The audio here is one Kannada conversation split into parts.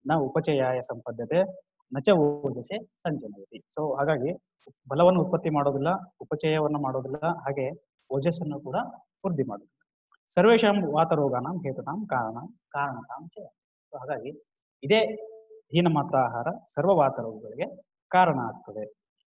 ನ ಉಪಚಯಾಯ ಸಂಪದ್ಯತೆ ನಚ ಓಜಸೆ ಸಂಜನಯತಿ ಸೊ ಹಾಗಾಗಿ ಬಲವನ್ನು ಉತ್ಪತ್ತಿ ಮಾಡೋದಿಲ್ಲ ಉಪಚಯವನ್ನು ಮಾಡೋದಿಲ್ಲ ಹಾಗೆ ಓಜಸ್ಸನ್ನು ಕೂಡ ವೃದ್ಧಿ ಮಾಡೋದಿಲ್ಲ ಸರ್ವೇಶಾಂ ವಾತರೋಗಾನಾಂ ಹೇತುನಾಂ ಕಾರಣ ಕಾರಣತಾಂ ಚ ಸೊ ಹಾಗಾಗಿ ಇದೇ ಹೀನ ಮಾತ್ರ ಆಹಾರ ಸರ್ವ ವಾತರೋಗಗಳಿಗೆ ಕಾರಣ ಆಗ್ತದೆ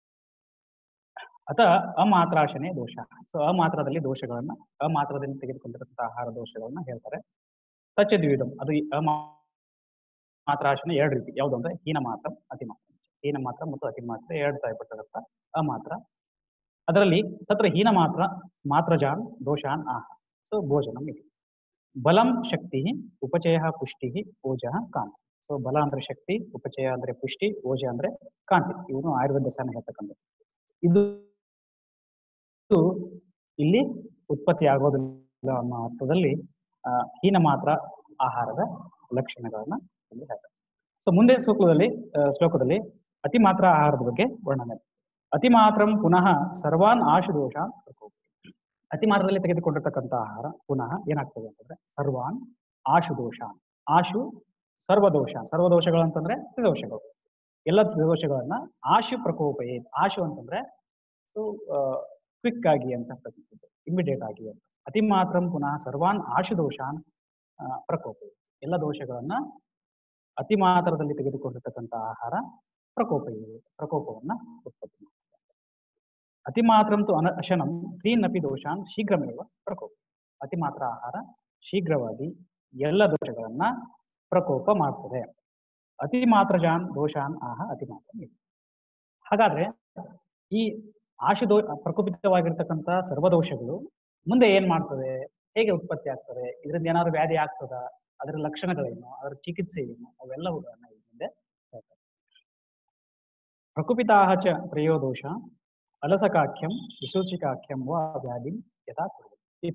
ಅಥ ಅಮಾತ್ರಾಶನೆ ದೋಷ ಸೊ ಅಮಾತ್ರದಲ್ಲಿ ದೋಷಗಳನ್ನ ಅಮಾತ್ರದಲ್ಲಿ ತೆಗೆದುಕೊಂಡಿರುವಂತಹ ಆಹಾರ ದೋಷಗಳನ್ನ ಹೇಳ್ತಾರೆ ತಚ್ಚ ದ್ವಿಧಂ ಅದು ಈ ಅಮಾತ್ರಾಶನೆ ಎರಡು ರೀತಿ ಯಾವುದು ಅಂದ್ರೆ ಹೀನ ಮಾತ್ರ ಅತಿ ಮಾತ್ರ ಹೀನ ಮಾತ್ರ ಮತ್ತು ಅತಿ ಮಾತ್ರ ಎರಡು ಟೈಪಟ್ಟದಂತ ಅಮಾತ್ರ ಅದರಲ್ಲಿ ತತ್ರ ಹೀನ ಮಾತ್ರ ಮಾತ್ರಜಾನ್ ದೋಷಾನ್ ಆಹ ಸೊ ಭೋಜನಂ ಇದು ಬಲಂ ಶಕ್ತಿ ಉಪಚಯ ಪುಷ್ಟಿ ಓಜ ಕಾಂತಿ ಸೊ ಬಲ ಅಂದ್ರೆ ಶಕ್ತಿ ಉಪಚಯ ಅಂದ್ರೆ ಪುಷ್ಟಿ ಓಜ ಅಂದ್ರೆ ಕಾಂತಿ ಇವನು ಆಯುರ್ವೇದ ಸಹ ಹೇಳ್ತಕ್ಕಂಥ ಇದು ಇದು ಇಲ್ಲಿ ಉತ್ಪತ್ತಿ ಆಗೋದಿಲ್ಲ ಅನ್ನೋ ಅರ್ಥದಲ್ಲಿ ಆ, ಹೀನ ಮಾತ್ರ ಆಹಾರದ ಲಕ್ಷಣಗಳನ್ನ ಇಲ್ಲಿ ಹೇಳ್ತಾರೆ ಸೊ ಮುಂದೆ ಶ್ಲೋಕದಲ್ಲಿ ಆ, ಶ್ಲೋಕದಲ್ಲಿ ಅತಿ ಮಾತ್ರ ಆಹಾರದ ಬಗ್ಗೆ ವರ್ಣನೆ ಅತಿ ಮಾತ್ರಂ ಪುನಃ ಸರ್ವಾನ್ ಆಶು ದೋಷ ಅತಿ ಮಾತ್ರದಲ್ಲಿ ತೆಗೆದುಕೊಂಡಿರ್ತಕ್ಕಂಥ ಆಹಾರ ಪುನಃ ಏನಾಗ್ತದೆ ಅಂತಂದ್ರೆ ಸರ್ವಾನ್ ಆಶು ದೋಷ ಆಶು ಸರ್ವದೋಷ ಸರ್ವದೋಷಗಳು ಅಂತಂದ್ರೆ ತ್ರಿದೋಷಗಳು ಎಲ್ಲ ತ್ರಿದೋಷಗಳನ್ನ ಆಶು ಪ್ರಕೋಪಯೇ ಆಶು ಅಂತಂದ್ರೆ ಸೊ ಕ್ವಿಕ್ ಆಗಿ ಅಂತ ಅಂತಕ್ಕಂಥದ್ದು ಇಮಿಡಿಯೇಟ್ ಆಗಿ ಅಂತ ಅತಿ ಮಾತ್ರಂ ಪುನಃ ಸರ್ವಾನ್ ಆಶು ದೋಷಾನ್ ಆ, ಪ್ರಕೋಪ ಎಲ್ಲ ದೋಷಗಳನ್ನ ಅತಿ ಮಾತ್ರದಲ್ಲಿ ತೆಗೆದುಕೊಂಡಿರ್ತಕ್ಕಂಥ ಆಹಾರ ಪ್ರಕೋಪ ಇದೆ ಪ್ರಕೋಪವನ್ನ ಉತ್ಪತ್ತಿ ಮಾಡ್ತದೆ ಅತಿ ಮಾತ್ರಂತು ಅನ ಅಶನಂ ತ್ರೀನಪಿ ದೋಷಾನ್ ಶೀಘ್ರಮೇವ ಪ್ರಕೋಪ ಅತಿ ಮಾತ್ರ ಆಹಾರ ಶೀಘ್ರವಾಗಿ ಎಲ್ಲ ದೋಷಗಳನ್ನ ಪ್ರಕೋಪ ಮಾಡ್ತದೆ ಅತಿ ಮಾತ್ರಜಾನ್ ದೋಷಾನ್ ಆಹ ಅತಿ ಮಾತ್ರ ಇದು. ಹಾಗಾದ್ರೆ ಈ ಆಶು ದೋ ಪ್ರಕೋಪಿತವಾಗಿರ್ತಕ್ಕಂಥ ಸರ್ವದೋಷಗಳು ಮುಂದೆ ಏನ್ ಮಾಡ್ತದೆ ಹೇಗೆ ಉತ್ಪತ್ತಿ ಆಗ್ತದೆ ಇದರಿಂದ ಏನಾದ್ರು ವ್ಯಾಧಿ ಆಗ್ತದ ಅದರ ಲಕ್ಷಣಗಳೇನು ಅದರ ಚಿಕಿತ್ಸೆ ಏನು ಅವೆಲ್ಲವುಗಳನ್ನ ಈ ಮುಂದೆ ಹೇಳ್ತಾರೆ ಪ್ರಕುಪಿತಾಹ ಚ ತ್ರಯೋ ದೋಷ ಅಲಸಕಾಖ್ಯಂ ವಿಸೂಚಿಕಾಖ್ಯಂ ವಾ ವ್ಯಾಧಿ ಯಥಾ ಕುರ್ವತಿ. ಈ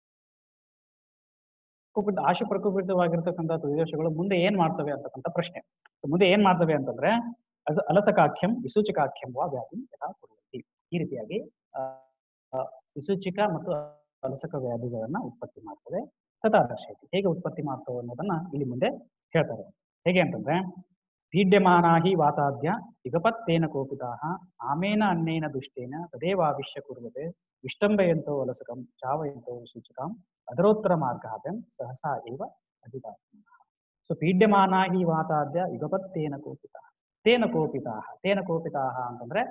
ಪ್ರಕುಪಿತ ಆಶು ಪ್ರಕುಪಿತವಾಗಿರ್ತಕ್ಕಂಥ ತ್ರಿದೋಷಗಳು ಮುಂದೆ ಏನ್ ಮಾಡ್ತವೆ ಅಂತಕ್ಕಂಥ ಪ್ರಶ್ನೆ So ಮುಂದೆ ಏನ್ ಮಾಡ್ತವೆ ಅಂತಂದ್ರೆ ಅಸ- ಅಲಸಕಾಖ್ಯಂ ವಿಸೂಚಿಕಾಖ್ಯಂ ವಾ ವ್ಯಾಧಿ ಯಥಾ ಕುರ್ವತಿ. ಈ ರೀತಿಯಾಗಿ ಆ, ಆ, ವಿಸೂಚಿಕ ಮತ್ತು ಅಲಸಕ ವ್ಯಾಧಿಗಳನ್ನ ಉತ್ಪತ್ತಿ ಮಾಡ್ತದೆ ತಥಾದರ್ಶಯತಿ ಹೇಗೆ ಉತ್ಪತ್ತಿ ಮಾಡ್ತವೆ ಅನ್ನೋದನ್ನ ಇಲ್ಲಿ ಮುಂದೆ ಹೇಳ್ತಾರೆ ಹೇಗೆ ಅಂತಂದ್ರೆ ಪೀಡ್ಯಮಾನಾ ಹಿ ವಾತಾದ್ಯ ಯುಗಪತ್ತೇನ ಕೋಪಿತಾಹ ಆಮೇನ ಅನ್ನೇನ ದುಷ್ಟೇನ ತದೇವಾವಿಶ್ಯ ಕುರ್ವತೆ ವಿಷ್ಟಂಬಯಂತೋ ಅಲಸಕಂ ಚಾವಯಂತೋ ಸೂಚಿಕಾಂ ಅದರೋತ್ತರ ಮಾರ್ಗಾಭ್ಯಂ ಸಹಸಾ ಇವ ಅಧಿಕಾತ್ಮಃ ಸೊ ಪೀಡ್ಯಮಾನಾ ಹಿ ವಾತಾದ್ಯ ಯುಗಪತ್ತೇನ ಕೋಪಿತಾಹ ತೇನ ಕೋಪಿತಾಹ ತೇನ ಕೋಪಿತಾಹ ಅಂತಂದ್ರೆ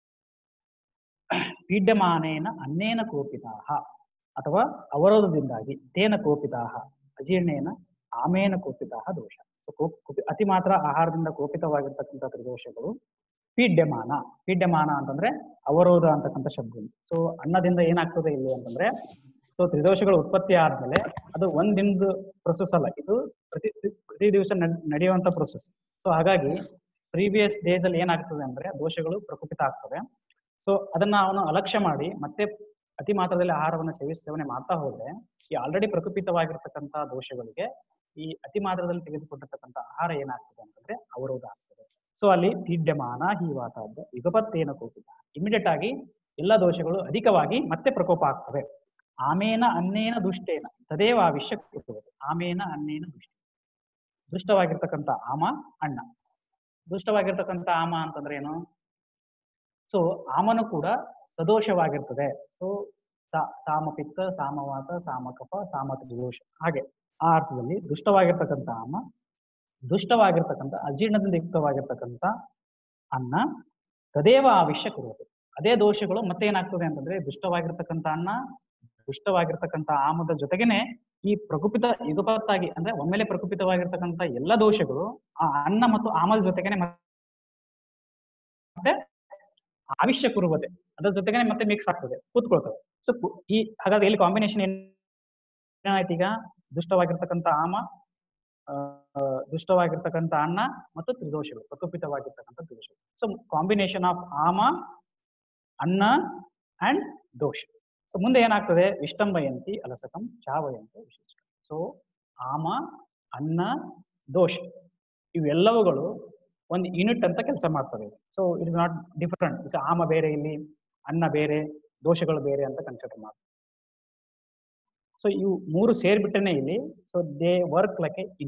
ಪೀಡ್ಯಮಾನೇನ ಅನ್ನೇನ ಕೋಪಿತಾಹ ಅಥವಾ ಅವರೋಧದಿಂದಾಗಿ ತೇನ ಕೋಪಿತಾಹ ಅಜೀರ್ಣೇನ ಆಮೇನ ಕೋಪಿತಾಹ ದೋಷ ಸೊ ಕೋಪ್ ಕುಪಿ- ಅತಿ ಮಾತ್ರ ಆಹಾರದಿಂದ ಕೋಪಿತವಾಗಿರ್ತಕ್ಕಂಥ ತ್ರಿದೋಷಗಳು ಪೀಡ್ಯಮಾನ ಪೀಡ್ಯಮಾನ ಅಂತಂದ್ರೆ ಅವರೋಧ ಅಂತಕ್ಕಂಥ ಶಬ್ದ ಸೊ ಅನ್ನದಿಂದ ಏನಾಗ್ತದೆ ಇಲ್ಲಿ ಅಂತಂದ್ರೆ ಸೊ ತ್ರಿದೋಷಗಳು ಉತ್ಪತ್ತಿ ಆದ್ಮೇಲೆ ಅದು ಒಂದ್ ದಿನದ ಪ್ರೊಸೆಸ್ ಅಲ್ಲ ಇದು ಪ್ರತಿ ಪ್ರತಿ ದಿವಸ ನಡೆಯುವಂತ ಪ್ರೊಸೆಸ್ ಸೊ ಹಾಗಾಗಿ ಪ್ರೀವಿಯಸ್ ಡೇಸ್ ಅಲ್ಲಿ ಏನಾಗ್ತದೆ ಅಂದ್ರೆ ದೋಷಗಳು ಪ್ರಕುಪಿತ ಆಗ್ತವೆ ಸೊ ಅದನ್ನ ಅವನು ಅಲಕ್ಷ್ಯ ಮಾಡಿ ಮತ್ತೆ ಅತಿ ಮಾತ್ರದಲ್ಲಿ ಆಹಾರವನ್ನು ಸೇವಿಸಿ ಸೇವನೆ ಮಾಡ್ತಾ ಹೋದ್ರೆ ಈ ಆಲ್ರೆಡಿ ಪ್ರಕುಪಿತವಾಗಿರ್ತಕ್ಕಂಥ ದೋಷಗಳಿಗೆ ಈ ಅತಿ ಮಾತ್ರದಲ್ಲಿ ತೆಗೆದುಕೊಂಡಿರ್ತಕ್ಕಂಥ ಆಹಾರ ಏನಾಗ್ತದೆ ಅಂತಂದ್ರೆ ಅವರೋಧ ಆಗ್ತದೆ ಸೊ ಅಲ್ಲಿ ಪೀಡ್ಯಮಾನ ಹೀವಾತಾದ ಯುಗಪತ್ತೇನ ಕೋಪಿತ ಇಮಿಡಿಯೇಟ್ ಆಗಿ ಎಲ್ಲ ದೋಷಗಳು ಅಧಿಕವಾಗಿ ಮತ್ತೆ ಪ್ರಕೋಪ ಆಗ್ತವೆ ಆಮೇನ ಅನ್ನೇನ ದುಷ್ಟೇನ ತದೇವ ಆವಿಷ್ಯ ಕೂರುವುದು ಆಮೇನ ಅನ್ನೇನ ದುಷ್ಟ ದುಷ್ಟವಾಗಿರ್ತಕ್ಕಂಥ ಆಮ ಅಣ್ಣ ದುಷ್ಟವಾಗಿರ್ತಕ್ಕಂಥ ಆಮ ಅಂತಂದ್ರೆ ಏನು ಸೊ ಆಮನು ಕೂಡ ಸದೋಷವಾಗಿರ್ತದೆ ಸೊ ಸಾಮಪಿತ್ತ ಸಾಮವಾತ ಸಾಮಕಪ ಸಾಮತ್ರಿದೋಷ ಹಾಗೆ ಆ ಅರ್ಥದಲ್ಲಿ ದುಷ್ಟವಾಗಿರ್ತಕ್ಕಂಥ ಆಮ ದುಷ್ಟವಾಗಿರ್ತಕ್ಕಂಥ ಅಜೀರ್ಣದಿಂದ ಯುಕ್ತವಾಗಿರ್ತಕ್ಕಂಥ ಅನ್ನ ತದೇವ ಆವಿಷ್ಯ ಕೊಡುವುದು ಅದೇ ದೋಷಗಳು ಮತ್ತೆ ಏನಾಗ್ತದೆ ಅಂತಂದ್ರೆ ದುಷ್ಟವಾಗಿರ್ತಕ್ಕಂಥ ಅನ್ನ ದುಷ್ಟವಾಗಿರ್ತಕ್ಕಂಥ ಆಮದ ಜೊತೆಗೇನೆ ಈ ಪ್ರಕುಪಿತ ಯುಗಪತ್ತಾಗಿ ಅಂದ್ರೆ ಒಮ್ಮೆಲೆ ಪ್ರಕುಪಿತವಾಗಿರ್ತಕ್ಕಂಥ ಎಲ್ಲ ದೋಷಗಳು ಆ ಅನ್ನ ಮತ್ತು ಆಮದ ಜೊತೆಗೇನೆ ಮತ್ತೆ ಆವಿಷ್ಯ ಕುರುವತೆ ಅದ್ರ ಜೊತೆಗೇನೆ ಮತ್ತೆ ಮಿಕ್ಸ್ ಆಗ್ತದೆ ಕೂತ್ಕೊಳ್ತವೆ ಸೊ ಈ ಹಾಗಾದ್ರೆ ಇಲ್ಲಿ ಕಾಂಬಿನೇಷನ್ ಏನಾಯ್ತು ಈಗ ದುಷ್ಟವಾಗಿರ್ತಕ್ಕಂಥ ಆಮ ಆ, ದುಷ್ಟವಾಗಿರ್ತಕ್ಕಂಥ ಅನ್ನ ಮತ್ತು ತ್ರಿದೋಷಗಳು ಪ್ರಕುಪಿತವಾಗಿರ್ತಕ್ಕಂಥ ತ್ರಿದೋಷಗಳು so combination of ama anna and ದೋಷ ಸೊ ಮುಂದೆ ಏನಾಗ್ತದೆ ವಿಷ್ಟಂಬಯಂತಿ ಅಲಸಕಂ ಚಾವಯಂತಿ ವಿಶೇಷ ಸೊ ಆಮ ಅನ್ನ ದೋಷ ಇವೆಲ್ಲವುಗಳು ಒಂದು ಯೂನಿಟ್ ಅಂತ ಕೆಲಸ ಮಾಡ್ತವೆ so it is not different it's ama ಬೇರೆ ಇಲ್ಲಿ ಅನ್ನ ಬೇರೆ ದೋಷಗಳು ಬೇರೆ ಅಂತ ಕನ್ಸಿಡರ್ ಮಾಡ್ತಾರೆ ಸೊ ಇವು ಮೂರು ಸೇರ್ಬಿಟ್ಟನೆ ಇಲ್ಲಿ so they work like a unit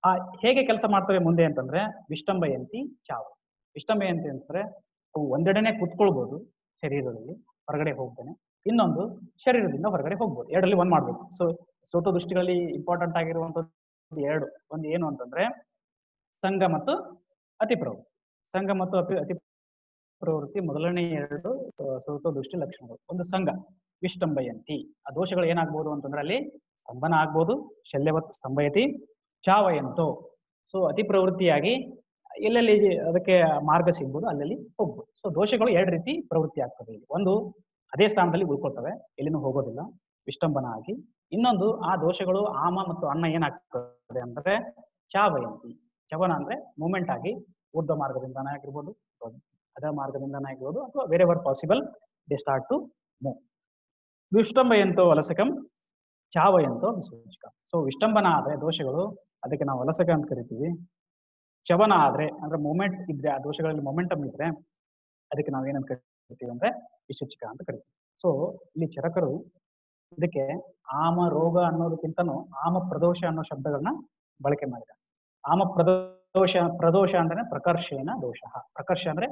ಆ ಹೇಗೆ ಕೆಲಸ ಮಾಡ್ತವೆ ಮುಂದೆ ಅಂತಂದ್ರೆ ವಿಷ್ಟಂಭಯಂತಿ ಚಾವು ವಿಷ್ಟಂಭಯಂತಿ ಅಂತಂದ್ರೆ ಅವು ಒಂದೆಡೆನೆ ಕುತ್ಕೊಳ್ಬಹುದು ಶರೀರದಲ್ಲಿ ಹೊರಗಡೆ ಹೋಗ್ತಾನೆ ಇನ್ನೊಂದು ಶರೀರದಿಂದ ಹೊರಗಡೆ ಹೋಗ್ಬೋದು ಎರಡರಲ್ಲಿ ಒಂದ್ ಮಾಡ್ಬೇಕು ಸೊ ಸೋತ ದೃಷ್ಟಿಗಳಲ್ಲಿ ಇಂಪಾರ್ಟೆಂಟ್ ಆಗಿರುವಂತದ್ದು ಎರಡು ಒಂದು ಏನು ಅಂತಂದ್ರೆ ಸಂಘ ಮತ್ತು ಅತಿ ಪ್ರವೃತ್ತಿ ಸಂಘ ಮತ್ತು ಅತಿ ಅತಿ ಪ್ರವೃತ್ತಿ ಮೊದಲನೇ ಎರಡು ಸೋತ ದೃಷ್ಟಿ ಲಕ್ಷಣಗಳು ಒಂದು ಸಂಘ ವಿಷ್ಟಂಭಯಂತಿ ಆ ದೋಷಗಳು ಏನಾಗ್ಬೋದು ಅಂತಂದ್ರೆ ಅಲ್ಲಿ ಸ್ತಂಭನ ಆಗ್ಬೋದು ಶಲ್ಯವತ್ ಸ್ತಂಭಯತಿ ಚಾವಯಂತೋ ಸೊ ಅತಿ ಪ್ರವೃತ್ತಿಯಾಗಿ ಎಲ್ಲೆಲ್ಲಿ ಅದಕ್ಕೆ ಮಾರ್ಗ ಸಿಗ್ಬೋದು ಅಲ್ಲಲ್ಲಿ ಹೋಗ್ಬೋದು ಸೊ ದೋಷಗಳು ಎರಡು ರೀತಿ ಪ್ರವೃತ್ತಿ ಆಗ್ತದೆ ಇಲ್ಲಿ ಒಂದು ಅದೇ ಸ್ಥಾನದಲ್ಲಿ ಉಳ್ಕೊಳ್ತವೆ ಎಲ್ಲಿನೂ ಹೋಗೋದಿಲ್ಲ ವಿಷ್ಟಂಭನ ಆಗಿ ಇನ್ನೊಂದು ಆ ದೋಷಗಳು ಆಮ ಮತ್ತು ಅನ್ನ ಏನಾಗ್ತದೆ ಅಂದ್ರೆ ಚಾವಯಂತಿ ಚವನ ಅಂದ್ರೆ ಮೂಮೆಂಟ್ ಆಗಿ ಊರ್ಧ್ವ ಮಾರ್ಗದಿಂದಾನೇ ಆಗಿರ್ಬೋದು ಅದ ಮಾರ್ಗದಿಂದಾನೇ ಆಗಿರ್ಬೋದು ಅಥವಾ wherever possible they start to move ವಿಷ್ಟಂಭಯಂತೋ ವಲಸಕಂ ಚಾವಯಂತೋ ವಿಸೂಚಕ ಸೊ ವಿಷ್ಟಂಭನ ಆದ್ರೆ ದೋಷಗಳು ಅದಕ್ಕೆ ನಾವು ವಲಸಕ ಅಂತ ಕರಿತೀವಿ ಚವನ ಆದ್ರೆ ಅಂದ್ರೆ ಮೂಮೆಂಟ್ ಇದ್ರೆ ಆ ದೋಷಗಳಲ್ಲಿ ಮೊಮೆಂಟಮ್ ಇದ್ರೆ ಅದಕ್ಕೆ ನಾವು ಏನಂತ ಕರಿತೀವಿ ಅಂದ್ರೆ ವಿಸೂಚಕ ಅಂತ ಕರಿತೀವಿ ಸೊ ಇಲ್ಲಿ ಚರಕರು ಇದಕ್ಕೆ ಆಮ ರೋಗ ಅನ್ನೋದಕ್ಕಿಂತನೂ ಆಮ ಪ್ರದೋಷ ಅನ್ನೋ ಶಬ್ದಗಳನ್ನ ಬಳಕೆ ಮಾಡಿದ್ದಾರೆ ಆಮ ಪ್ರದೋಷ ಪ್ರದೋಷ ಅಂದ್ರೆ ಪ್ರಕರ್ಷೇನ ದೋಷ ಪ್ರಕರ್ಷ ಅಂದ್ರೆ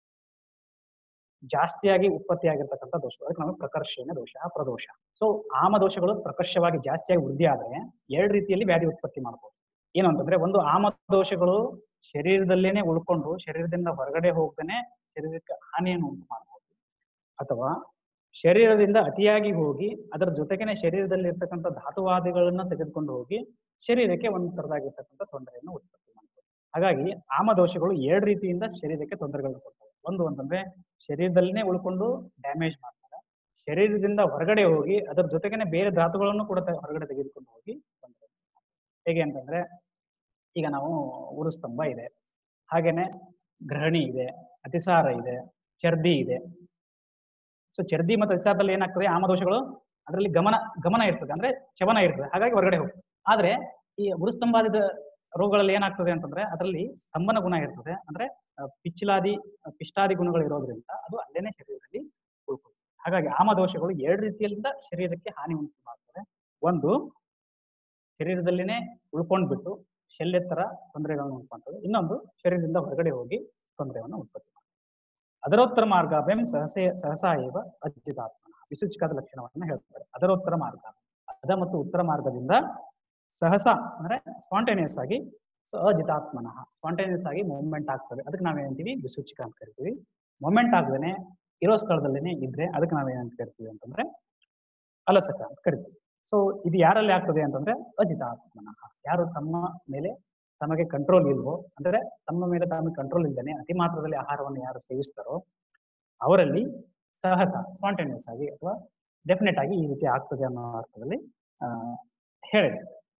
ಜಾಸ್ತಿಯಾಗಿ ಉತ್ಪತ್ತಿ ಆಗಿರ್ತಕ್ಕಂಥ ದೋಷಗಳು ಅದಕ್ಕೆ ನಾವು ಪ್ರಕರ್ಷೇನ ದೋಷ ಪ್ರದೋಷ ಸೊ ಆಮ ದೋಷಗಳು ಪ್ರಕರ್ಷವಾಗಿ ಜಾಸ್ತಿಯಾಗಿ ವೃದ್ಧಿ ಆದ್ರೆ ಎರಡು ರೀತಿಯಲ್ಲಿ ವ್ಯಾಧಿ ಉತ್ಪತ್ತಿ ಮಾಡ್ಬೋದು ಏನು ಅಂತಂದ್ರೆ ಒಂದು ಆಮ ದೋಷಗಳು ಶರೀರದಲ್ಲೇನೆ ಉಳ್ಕೊಂಡು ಶರೀರದಿಂದ ಹೊರಗಡೆ ಹೋಗ್ದೇನೆ ಶರೀರಕ್ಕೆ ಹಾನಿಯನ್ನು ಉಂಟು ಮಾಡ್ಬೋದು ಅಥವಾ ಶರೀರದಿಂದ ಅತಿಯಾಗಿ ಹೋಗಿ ಅದರ ಜೊತೆಗೇನೆ ಶರೀರದಲ್ಲಿ ಇರ್ತಕ್ಕಂಥ ಧಾತುವಾದಿಗಳನ್ನ ತೆಗೆದುಕೊಂಡು ಹೋಗಿ ಶರೀರಕ್ಕೆ ಒಂದು ತರದಾಗಿರ್ತಕ್ಕಂಥ ತೊಂದರೆಯನ್ನು ಉತ್ಪತ್ತಿ ಮಾಡ್ಬೋದು ಹಾಗಾಗಿ ಆಮ ದೋಷಗಳು ಎರಡು ರೀತಿಯಿಂದ ಶರೀರಕ್ಕೆ ತೊಂದರೆಗಳನ್ನು ಕೊಡ್ತವೆ ಒಂದು ಅಂತಂದ್ರೆ ಶರೀರದಲ್ಲೇ ಉಳ್ಕೊಂಡು ಡ್ಯಾಮೇಜ್ ಮಾಡ್ತಾರೆ ಶರೀರದಿಂದ ಹೊರಗಡೆ ಹೋಗಿ ಅದರ ಜೊತೆಗೇನೆ ಬೇರೆ ಧಾತುಗಳನ್ನು ಕೂಡ ತೆ- ಹೊರಗಡೆ ತೆಗೆದುಕೊಂಡು ಹೋಗಿ ತೊಂದರೆ ಹೇಗೆ ಅಂತಂದ್ರೆ ಈಗ ನಾವು ಉರುಸ್ತಂಭ ಇದೆ ಹಾಗೇನೆ ಗ್ರಹಣಿ ಇದೆ ಅತಿಸಾರ ಇದೆ ಚರ್ದಿ ಇದೆ ಸೊ ಚರ್ದಿ ಮತ್ತು ಅತಿಸಾರದಲ್ಲಿ ಏನಾಗ್ತದೆ ಆಮದೋಷಗಳು ಅದರಲ್ಲಿ ಗಮನ ಗಮನ ಇರ್ತದೆ ಅಂದ್ರೆ ಚವನ ಇರ್ತದೆ ಹಾಗಾಗಿ ಹೊರಗಡೆ ಹೋಗ್ತದೆ ಆದ್ರೆ ಈ ಉರುಸ್ತಂಭಾದಿದ ರೋಗಗಳಲ್ಲಿ ಏನಾಗ್ತದೆ ಅಂತಂದ್ರೆ ಅದರಲ್ಲಿ ಸ್ತಂಭನ ಗುಣ ಇರ್ತದೆ ಅಂದ್ರೆ ಆ, ಪಿಚ್ಚಿಲಾದಿ ಆ, ಪಿಷ್ಟಾದಿ ಗುಣಗಳು ಇರೋದ್ರಿಂದ ಅದು ಅಲ್ಲೇನೆ ಶರೀರದಲ್ಲಿ ಉಳ್ಕೊಳ್ತದೆ ಹಾಗಾಗಿ ಆಮದೋಷಗಳು ಎರಡು ರೀತಿಯಿಂದ ಶರೀರಕ್ಕೆ ಹಾನಿ ಉಂಟು ಮಾಡ್ತವೆ ಒಂದು ಶರೀರದಲ್ಲಿನೇ ಉಳ್ಕೊಂಡ್ಬಿಟ್ಟು ಶಲ್ಯತ್ತರ ತೊಂದರೆಗಳನ್ನು ಉಂಟು ಮಾಡ್ತದೆ ಇನ್ನೊಂದು ಶರೀರದಿಂದ ಹೊರಗಡೆ ಹೋಗಿ ತೊಂದರೆಯನ್ನು ಉತ್ಪತ್ತಿ ಮಾಡ್ತದೆ ಅದರೋತ್ತರ ಮಾರ್ಗಾಭ್ಯಂ ಸಹಸೆ ಸಹಸಾ ಏವ ಅಜ್ಜಿತಾತ್ಮನ ವಿಸೂಚಕಾದ ಲಕ್ಷಣವನ್ನು ಹೇಳ್ತಾರೆ ಅದರೋತ್ತರ ಮಾರ್ಗ ಅದ ಮತ್ತು ಉತ್ತರ ಮಾರ್ಗದಿಂದ ಸಹಸ ಅಂದ್ರೆ ಸ್ಪಾಂಟೇನಿಯಸ್ ಆಗಿ ಸೊ ಅಜಿತಾತ್ಮನಃ ಸ್ಪಾಂಟೇನಿಯಸ್ ಆಗಿ ಮೂವ್ಮೆಂಟ್ ಆಗ್ತದೆ ಅದಕ್ಕೆ ನಾವೇನಂತೀವಿ ವಿಸೂಚಿಕ ಅಂತ ಕರಿತೀವಿ ಮೂಮೆಂಟ್ ಆಗದೇನೆ ಇರೋ ಸ್ಥಳದಲ್ಲೇನೆ ಇದ್ರೆ ಅದಕ್ಕೆ ನಾವೇನಂತ ಕರಿತೀವಿ ಅಂತಂದ್ರೆ ಅಲಸಕ ಅಂತ ಕರಿತೀವಿ ಸೊ ಇದು ಯಾರಲ್ಲಿ ಆಗ್ತದೆ ಅಂತಂದ್ರೆ ಅಜಿತಾತ್ಮನಃ ಯಾರು ತಮ್ಮ ಮೇಲೆ ತಮಗೆ ಕಂಟ್ರೋಲ್ ಇಲ್ವೋ ಅಂದ್ರೆ ತಮ್ಮ ಮೇಲೆ ತಮಗೆ ಕಂಟ್ರೋಲ್ ಇಲ್ದೇನೆ ಅತಿ ಮಾತ್ರದಲ್ಲಿ ಆಹಾರವನ್ನು ಯಾರು ಸೇವಿಸ್ತಾರೋ ಅವರಲ್ಲಿ ಸಹಸ ಸ್ಪಾಂಟೇನಿಯಸ್ ಆಗಿ ಅಥವಾ ಡೆಫಿನೆಟ್ ಆಗಿ ಈ ರೀತಿ ಆಗ್ತದೆ ಅನ್ನೋ ಅರ್ಥದಲ್ಲಿ ಆ ಹೇಳಿದೆ